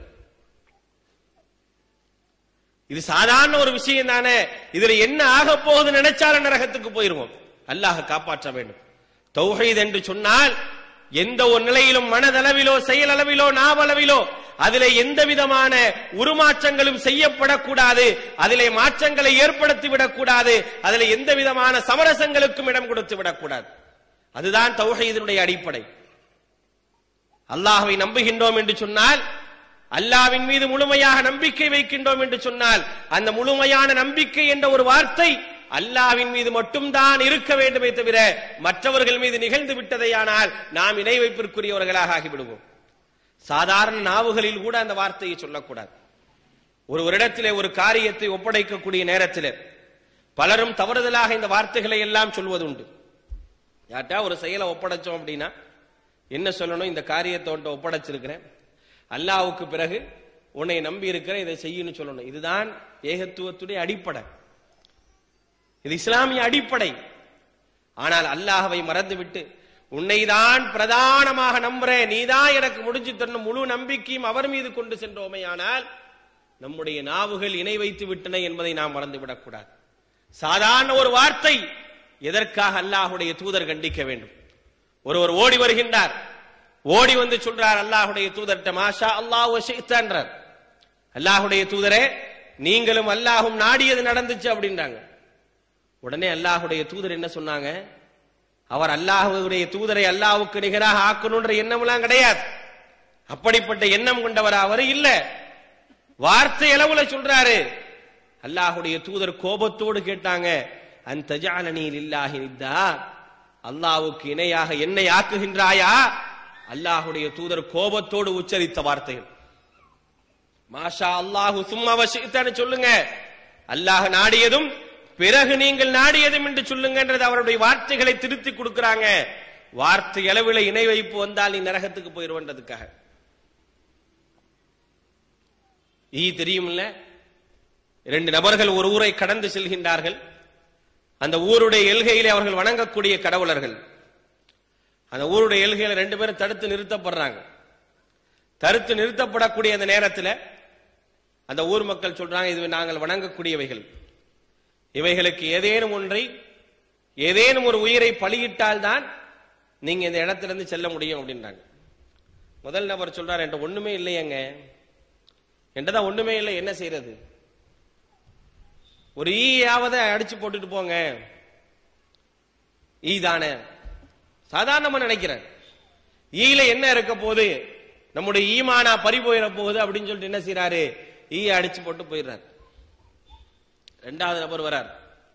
இது சாதாரண ஒரு விஷயம் தானே இதுல என்ன ஆக போகுது நினைச்சாலும் நரகத்துக்கு போயிருவோம் அல்லாஹ் காப்பாற்ற வேண்டும் தௌஹீத் என்று சொன்னால் எந்த ஒரு நிலையிலும் மனதளவிலோ செயலளவிலோ நாவளவிலோ அதிலே எந்த விதமான உருமாற்றங்களும் செய்யப்படக்கூடாது அதிலே மாற்றங்களை ஏற்படுத்தி விடக்கூடாது அதிலே எந்த விதமான சமரசங்களுக்கும் இடம் கொடுத்து விடக்கூடாது அதுதான் தௌஹீதினுடைய அடிப்படை அல்லாஹ்வை நம்புகின்றோம் என்று சொன்னால் அல்லாவின் மீது முழுமையாக நம்பிக்கை வைக்கின்றோம் என்று சொன்னால் அந்த முழுமையான நம்பிக்கை என்ற ஒரு வார்த்தை அல்லாவின் மீது மட்டும்தான் இருக்க வேண்டுமே தவிர மற்றவர்கள் மீது நிகழ்ந்து விட்டதையானால் நாம் இணை வைப்பிற்குரியவர்களாக ஆகிவிடுவோம் சாதாரண நாவுகளில் கூட அந்த வார்த்தையை சொல்லக்கூடாது ஒரு இடத்திலே ஒரு காரியத்தை ஒப்படைக்கக்கூடிய நேரத்தில் பலரும் தவறுதலாக இந்த வார்த்தைகளை எல்லாம் சொல்வதுண்டு யார்ட்டா ஒரு செயலை ஒப்படைச்சோம் அப்படின்னா என்ன சொல்லணும் இந்த காரியத்தை உன்ட்ட ஒப்படைச்சிருக்கிறேன் அல்லாவுக்கு பிறகு உன்னை நம்பி இருக்கிற இதை செய்யணும் சொல்லணும் இதுதான் ஏகத்துவத்துடைய அடிப்படை இது இஸ்லாமிய அடிப்படை ஆனால் அல்லாஹவை மறந்துவிட்டு உன்னைதான் பிரதானமாக நம்புறேன் நீதான் எனக்கு முடிஞ்சு தரணும் முழு நம்பிக்கையும் அவர் மீது கொண்டு சென்றோமே ஆனால் நம்முடைய நாவுகள் இணை வைத்து விட்டன என்பதை நாம் மறந்து விடக்கூடாது சாதாரண ஒரு வார்த்தை எதற்காக அல்லாஹுடைய தூதர் கண்டிக்க வேண்டும் ஒருவர் ஓடி வருகின்றார் ஓடி வந்து சொல்றார் அல்லாஹுடைய தூதர்கிட்ட மாஷா அல்லாஹ் என்றார் அல்லாஹுடைய தூதரே நீங்களும் அல்லாஹும் நாடியது நடந்துச்சு அப்படின்றாங்க உடனே அல்லாஹுடைய தூதர் என்ன சொன்னாங்க அவர் அல்லாஹுடைய தூதரை அல்லாஹுக்கு நிகராக ஆக்கணும்ன்ற எண்ணம்லாம் கிடையாது அப்படிப்பட்ட எண்ணம் கொண்டவர் அவர் இல்ல வார்த்தை அளவுல சொல்றாரு அல்லாஹுடைய தூதர் கோபத்தோடு கேட்டாங்க அந்த ஜாலனியில் இல்லாஹி நித்தா அல்லாஹுக்கு இணையாக என்னை ஆக்குகின்றாயா அல்லாஹுடைய தூதர் கோபத்தோடு உச்சரித்த வார்த்தைகள் மாஷா அல்லாஹு சும்மா வசித்தான்னு சொல்லுங்க அல்லாஹ் நாடியதும் பிறகு நீங்கள் நாடியதும் என்று சொல்லுங்கன்றது அவருடைய வார்த்தைகளை திருத்தி கொடுக்கிறாங்க வார்த்தை அளவில் இணை வைப்பு வந்தால் நீ நரகத்துக்கு போயிருவன்றதுக்காக ஈ தெரியும்ல இரண்டு நபர்கள் ஒரு ஊரை கடந்து செல்கின்றார்கள் அந்த ஊருடைய எல்கையிலே அவர்கள் வணங்கக்கூடிய கடவுளர்கள் அந்த ஊருடைய எல்கையில ரெண்டு பேரும் தடுத்து நிறுத்தப்படுறாங்க தடுத்து நிறுத்தப்படக்கூடிய அந்த நேரத்தில் அந்த ஊர் மக்கள் சொல்றாங்க இது நாங்கள் வணங்கக்கூடியவைகள் இவைகளுக்கு ஏதேனும் ஒன்றை ஏதேனும் ஒரு உயிரை பலியிட்டால் தான் நீங்க இந்த இடத்துல இருந்து செல்ல முடியும் அப்படின்றாங்க முதல் நபர் சொல்றாரு என்கிட்ட ஒண்ணுமே இல்லையங்க என்கிட்ட தான் ஒண்ணுமே இல்லை என்ன செய்யறது ஒரு ஈயாவதை அடிச்சு போட்டுட்டு போங்க ஈ தானே சாதாரணமா நினைக்கிறேன் ஈல என்ன இருக்க போது நம்முடைய ஈமானா பறி போயிட போகுது அப்படின்னு சொல்லிட்டு என்ன செய்யறாரு ஈய அடிச்சு போட்டு போயிடுறாரு ரெண்டாவது நபர் வரார்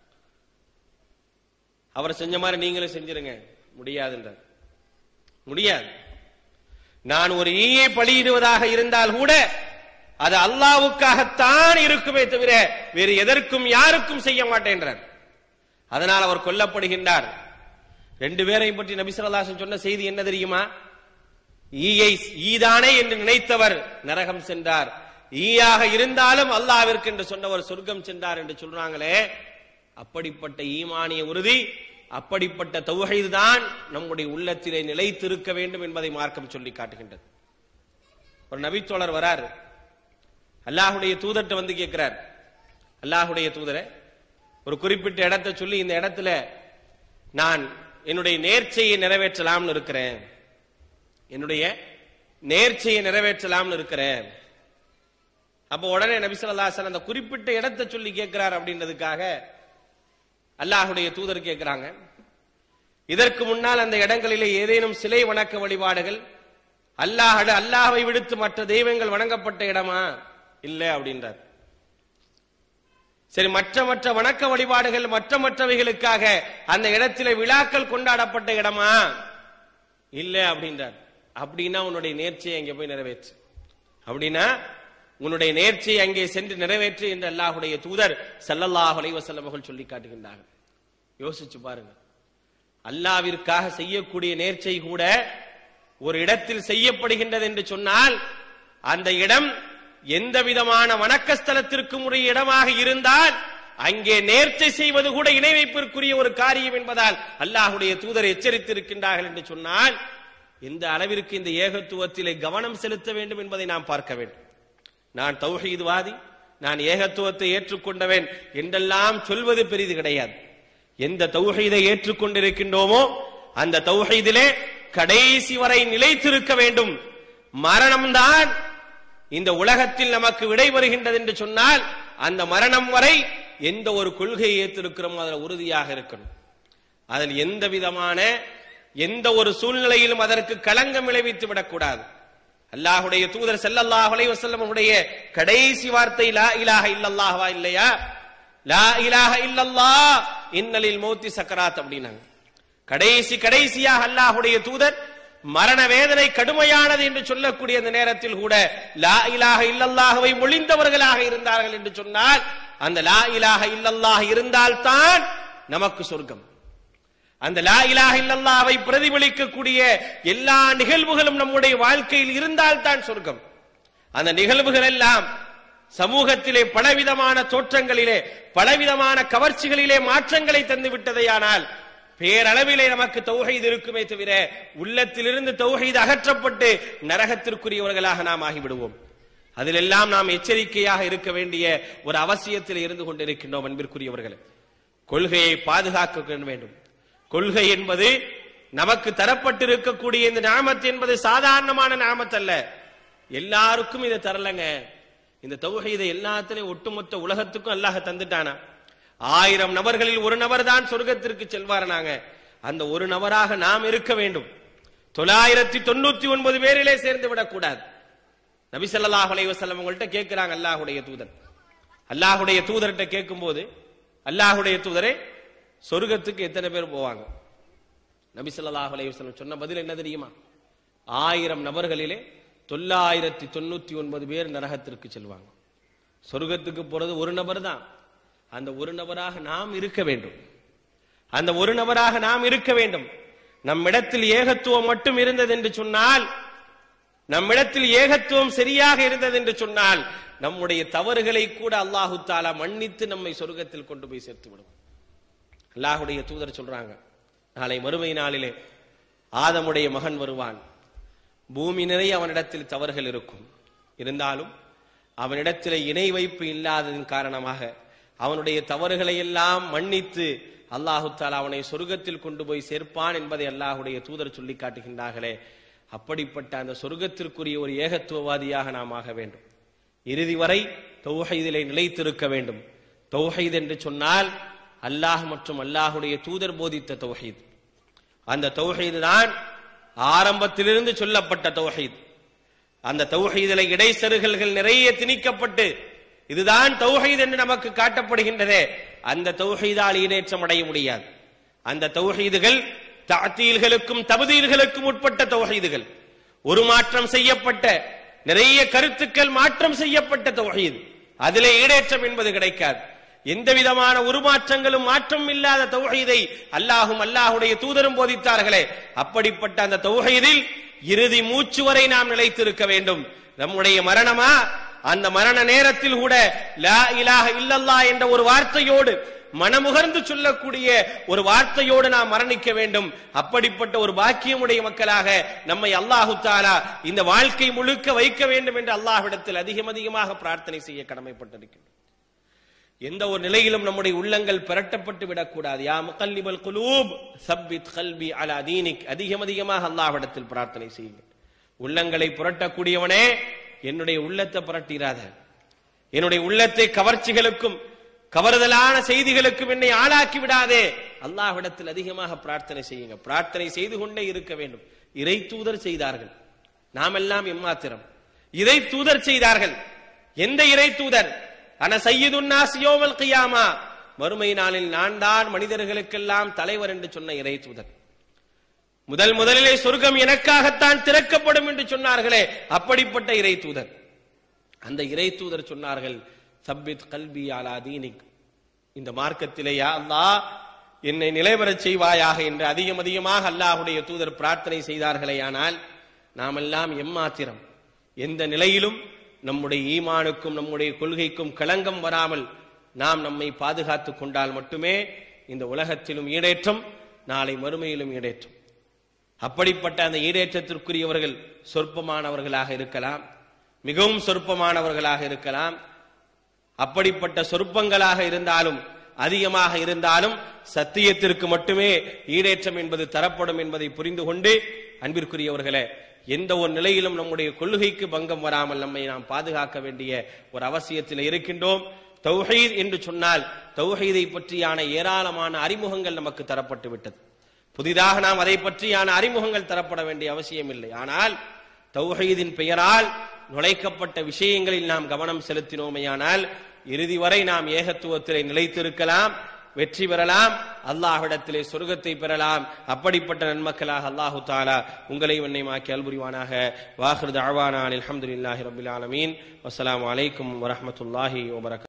அவர் செஞ்ச மாதிரி நீங்களும் செஞ்சிருங்க முடியாதுன்றார் முடியாது நான் ஒரு ஈயை பலியிடுவதாக இருந்தால் கூட அது அல்லாவுக்காகத்தான் இருக்குமே தவிர வேறு எதற்கும் யாருக்கும் செய்ய மாட்டேன்றார் அதனால் அவர் கொல்லப்படுகின்றார் ரெண்டு பேரையும் பற்றி நபிசல்லாசன் சொன்ன செய்தி என்ன தெரியுமா ஈயை ஈதானே என்று நினைத்தவர் நரகம் சென்றார் ஈயாக இருந்தாலும் அல்லாவிற்கு என்று சொன்னவர் சொர்க்கம் சென்றார் என்று சொல்றாங்களே அப்படிப்பட்ட ஈமானிய உறுதி அப்படிப்பட்ட தௌஹீது தான் நம்முடைய உள்ளத்திலே நிலைத்திருக்க வேண்டும் என்பதை மார்க்கம் சொல்லி காட்டுகின்றது ஒரு நபித்தோழர் வரார் அல்லாஹுடைய தூதர்கிட்ட வந்து கேட்கிறார் அல்லாஹுடைய தூதரை ஒரு குறிப்பிட்ட இடத்தை சொல்லி இந்த இடத்துல நான் என்னுடைய நேர்ச்சையை நிறைவேற்றலாம்னு இருக்கிறேன் என்னுடைய நேர்ச்சையை நிறைவேற்றலாம்னு இருக்கிறேன் அப்ப உடனே நபிசல்லாசன் அந்த குறிப்பிட்ட இடத்தை சொல்லி கேட்கிறார் அப்படின்றதுக்காக அல்லாஹுடைய தூதர் கேட்கிறாங்க இதற்கு முன்னால் அந்த இடங்களிலே ஏதேனும் சிலை வணக்க வழிபாடுகள் அல்லாஹ் அல்லாஹை விடுத்து மற்ற தெய்வங்கள் வணங்கப்பட்ட இடமா இல்ல அப்படின்றார் சரி மற்ற மற்ற வணக்க வழிபாடுகள் மற்ற மற்றவைகளுக்காக அந்த இடத்திலே விழாக்கள் கொண்டாடப்பட்ட இடமா இல்ல அப்படின்றார் அப்படின்னா உன்னுடைய நேர்ச்சியை அங்கே போய் நிறைவேற்று அப்படின்னா உன்னுடைய நேர்ச்சியை அங்கே சென்று நிறைவேற்று என்று அல்லாஹுடைய தூதர் சல்லல்லாஹ் அலைவசல்லம் அவர்கள் சொல்லி காட்டுகின்றார்கள் யோசிச்சு பாருங்க அல்லாவிற்காக செய்யக்கூடிய நேர்ச்சை கூட ஒரு இடத்தில் செய்யப்படுகின்றது என்று சொன்னால் அந்த இடம் எந்த விதமான வணக்கஸ்தலத்திற்கும் உரிய இடமாக இருந்தால் அங்கே நேர்ச்சை செய்வது கூட இணை வைப்பிற்குரிய ஒரு காரியம் என்பதால் அல்லாஹுடைய தூதர் எச்சரித்திருக்கின்றார்கள் என்று சொன்னால் எந்த அளவிற்கு இந்த ஏகத்துவத்திலே கவனம் செலுத்த வேண்டும் என்பதை நாம் பார்க்க வேண்டும் நான் தௌஹீதுவாதி நான் ஏகத்துவத்தை ஏற்றுக்கொண்டவன் என்றெல்லாம் சொல்வது பெரிது கிடையாது எந்த தௌஹீதை ஏற்றுக்கொண்டிருக்கின்றோமோ அந்த தௌஹீதிலே கடைசி வரை நிலைத்திருக்க வேண்டும் மரணம்தான் இந்த உலகத்தில் நமக்கு விடை வருகின்றது என்று சொன்னால் அந்த மரணம் வரை எந்த ஒரு கொள்கையை ஏற்றிருக்கிறோமோ அதில் உறுதியாக இருக்கணும் அதில் எந்த விதமான எந்த ஒரு சூழ்நிலையிலும் அதற்கு களங்கம் விளைவித்து விடக்கூடாது அல்லாஹுடைய தூதர் செல்லல்லாஹ் அலைவசல்லம் உடைய கடைசி வார்த்தை லா இலாஹ இல்லல்லாஹ்வா இல்லையா லா இலாஹ இல்லல்லா இன்னலில் மௌத்தி சக்கராத் அப்படின்னாங்க கடைசி கடைசியாக அல்லாஹுடைய தூதர் மரண வேதனை கடுமையானது என்று சொல்லக்கூடிய அந்த நேரத்தில் கூட லா இலாஹ இல்லல்லாஹவை மொழிந்தவர்களாக இருந்தார்கள் என்று சொன்னால் அந்த லா இலாஹ இல்லல்லாஹ் இருந்தால்தான் நமக்கு சொர்க்கம் அந்த லா இலாஹ இல்லல்லாவை பிரதிபலிக்கக்கூடிய எல்லா நிகழ்வுகளும் நம்முடைய வாழ்க்கையில் இருந்தால்தான் சொர்க்கம் அந்த நிகழ்வுகள் எல்லாம் சமூகத்திலே பலவிதமான தோற்றங்களிலே பலவிதமான கவர்ச்சிகளிலே மாற்றங்களை தந்து விட்டதையானால் பேரளவிலே நமக்கு தௌஹீது இருக்குமே தவிர உள்ளத்திலிருந்து தௌஹீது அகற்றப்பட்டு நரகத்திற்குரியவர்களாக நாம் ஆகிவிடுவோம் அதிலெல்லாம் நாம் எச்சரிக்கையாக இருக்க வேண்டிய ஒரு அவசியத்தில் இருந்து கொண்டிருக்கின்றோம் அன்பிற்குரியவர்களே கொள்கையை பாதுகாக்க வேண்டும் கொள்கை என்பது நமக்கு தரப்பட்டிருக்கக்கூடிய இந்த நாமத்து என்பது சாதாரணமான நாமத்து அல்ல எல்லாருக்கும் இதை தரலங்க இந்த தௌஹீதை எல்லாத்திலையும் ஒட்டுமொத்த உலகத்துக்கும் அல்லாஹ் தந்துட்டானா ஆயிரம் நபர்களில் ஒரு நபர் தான் சொர்க்கத்திற்கு செல்வாரனாங்க அந்த ஒரு நபராக நாம் இருக்க வேண்டும் தொள்ளாயிரத்தி தொண்ணூத்தி ஒன்பது பேரிலே சேர்ந்து விடக்கூடாது நபி ஸல்லல்லாஹு அலைஹி வஸல்லம் உங்கள்கிட்ட கேட்கிறாங்க அல்லாஹுடைய தூதர் அல்லாஹுடைய தூதர்கிட்ட கேட்கும்போது அல்லாஹுடைய தூதரே சொர்க்கத்துக்கு எத்தனை பேர் போவாங்க நபி ஸல்லல்லாஹு அலைஹி வஸல்லம் சொன்ன பதில் என்ன தெரியுமா ஆயிரம் நபர்களிலே தொள்ளாயிரத்தி தொண்ணூத்தி ஒன்பது பேர் நரகத்திற்கு செல்வாங்க சொர்க்கத்துக்கு போறது ஒரு நபர் தான் அந்த ஒரு நபராக நாம் இருக்க வேண்டும் அந்த ஒரு நபராக நாம் இருக்க வேண்டும் நம்மிடத்தில் ஏகத்துவம் மட்டும் இருந்தது என்று சொன்னால் நம்மிடத்தில் ஏகத்துவம் சரியாக இருந்தது என்று சொன்னால் நம்முடைய தவறுகளை கூட அல்லாஹு தாலா மன்னித்து நம்மை சொர்க்கத்தில் கொண்டு போய் சேர்த்து விடும் அல்லாஹுடைய தூதர் சொல்றாங்க நாளை மறுமை நாளிலே ஆதமுடைய மகன் வருவான் பூமி நிறைய அவனிடத்தில் தவறுகள் இருக்கும் இருந்தாலும் அவனிடத்தில் இணை வைப்பு இல்லாததன் காரணமாக அவனுடைய தவறுகளை எல்லாம் மன்னித்து அல்லாஹு தாலா அவனை சொர்க்கத்தில் கொண்டு போய் சேர்ப்பான் என்பதை அல்லாஹுடைய தூதர் சொல்லி காட்டுகின்றார்களே அப்படிப்பட்ட அந்த சொர்க்கத்திற்குரிய ஒரு ஏகத்துவவாதியாக நாம் ஆக வேண்டும் இறுதி வரை தௌஹீதிலே நிலைத்திருக்க வேண்டும் தௌஹீத் என்று சொன்னால் அல்லாஹ் மற்றும் அல்லாஹுடைய தூதர் போதித்த தௌஹீத் அந்த தௌஹீது தான் ஆரம்பத்திலிருந்து சொல்லப்பட்ட தௌஹீத் அந்த தௌஹீதில இடைசருகல்கள் நிறைய திணிக்கப்பட்டு இதுதான் தௌஹீத் என்று நமக்கு காட்டப்படுகின்றதே அந்த தௌஹீதால் ஈடேற்றம் அடைய முடியாது அந்த தௌஹீதுகள் தாத்தீல்களுக்கும் தபதீல்களுக்கும் உட்பட்ட தௌஹீதுகள் ஒரு மாற்றம் செய்யப்பட்ட நிறைய கருத்துக்கள் மாற்றம் செய்யப்பட்ட தௌஹீத் அதிலே ஈடேற்றம் என்பது கிடைக்காது எந்த விதமான உருமாற்றங்களும் மாற்றம் இல்லாத தௌஹீதை அல்லாஹும் அல்லாஹுடைய தூதரும் போதித்தார்களே அப்படிப்பட்ட அந்த தௌஹீதில் இறுதி மூச்சு வரை நாம் நிலைத்திருக்க வேண்டும் நம்முடைய மரணமா அந்த மரண நேரத்தில் கூட லா இலாஹ இல்லல்லா என்ற ஒரு வார்த்தையோடு மனமுகர்ந்து சொல்லக்கூடிய ஒரு வார்த்தையோடு நாம் மரணிக்க வேண்டும் அப்படிப்பட்ட ஒரு பாக்கியமுடைய மக்களாக நம்மை அல்லாஹு தாலா இந்த வாழ்க்கை முழுக்க வைக்க வேண்டும் என்று அல்லாஹ்விடத்தில் அதிகம் அதிகமாக பிரார்த்தனை செய்ய கடமைப்பட்டிருக்கின்றோம் எந்த ஒரு நிலையிலும் நம்முடைய உள்ளங்கள் பிரட்டப்பட்டு விடக்கூடாது யா முகல்லிபல் குலூப் சப்பித் கல்வி அலா தீனிக் அதிகம் அதிகமாக அல்லாஹ்விடத்தில் பிரார்த்தனை செய்யுங்கள் உள்ளங்களை புரட்டக்கூடியவனே என்னுடைய உள்ளத்தை புரட்டிராத என்னுடைய உள்ளத்தை கவர்ச்சிகளுக்கும் கவறுதலான செய்திகளுக்கும் என்னை ஆளாக்கி விடாதே அல்லாஹ்விடத்தில் அதிகமாக பிரார்த்தனை செய்யுங்க பிரார்த்தனை செய்து கொண்டே இருக்க வேண்டும் இறை தூதர் செய்தார்கள் நாம் எல்லாம் எம்மாத்திரம் இறை தூதர் செய்தார்கள் எந்த இறை தூதர் அன சையதுன்னா சியோமல் கியாமா மறுமை நாளில் நான் தான் மனிதர்களுக்கெல்லாம் தலைவர் என்று சொன்ன இறை தூதர் முதல் முதலிலே சொர்க்கம் எனக்காகத்தான் திறக்கப்படும் என்று சொன்னார்களே அப்படிப்பட்ட இறை தூதர் அந்த இறை தூதர் சொன்னார்கள் சப்பித் கல்வி அலா தீனிக் இந்த மார்க்கத்திலே யா அல்லாஹ் என்னை நிலைபெறச் செய்வாயாக என்று அதிகம் அதிகமாக அல்லாஹுடைய தூதர் பிரார்த்தனை செய்தார்களே ஆனால் நாமெல்லாம் எம்மாத்திரம் எந்த நிலையிலும் நம்முடைய ஈமானுக்கும் நம்முடைய கொள்கைக்கும் களங்கம் வராமல் நாம் நம்மை பாதுகாத்துக் கொண்டால் மட்டுமே இந்த உலகத்திலும் ஈடேற்றம் நாளை மறுமையிலும் ஈடேற்றம் அப்படிப்பட்ட அந்த ஈடேற்றத்திற்குரியவர்கள் சொற்பமானவர்களாக இருக்கலாம் மிகவும் சொற்பமானவர்களாக இருக்கலாம் அப்படிப்பட்ட சொற்பங்களாக இருந்தாலும் அதிகமாக இருந்தாலும் சத்தியத்திற்கு மட்டுமே ஈடேற்றம் என்பது தரப்படும் என்பதை புரிந்து கொண்டு அன்பிற்குரியவர்களே எந்த ஒரு நிலையிலும் நம்முடைய கொள்கைக்கு பங்கம் வராமல் நம்மை நாம் பாதுகாக்க வேண்டிய ஒரு அவசியத்தில் இருக்கின்றோம் தௌஹீத் என்று சொன்னால் தௌஹீதை பற்றியான ஏராளமான அறிமுகங்கள் நமக்கு தரப்பட்டு விட்டது புதிதாக நாம் அதை பற்றியான அறிமுகங்கள் தரப்பட வேண்டிய அவசியம் இல்லை ஆனால் தௌஹீதின் பெயரால் நுழைக்கப்பட்ட விஷயங்களில் நாம் கவனம் செலுத்தினோமேயானால் இறுதி வரை நாம் ஏகத்துவத்திலே நிலைத்திருக்கலாம் வெற்றி பெறலாம் அல்லாஹ்விடத்திலே சொர்க்கத்தை பெறலாம் அப்படிப்பட்ட நன்மக்களாக அல்லாஹு தாலா உங்களை என்னைமாக்கி அல்புரிவானாக வாஹிருத் அழ்வானான் அலமதுல்லாஹி ரபில் ஆலமீன் வசலாம் அலைக்கும் வரமத்துல்லாஹி வபரக்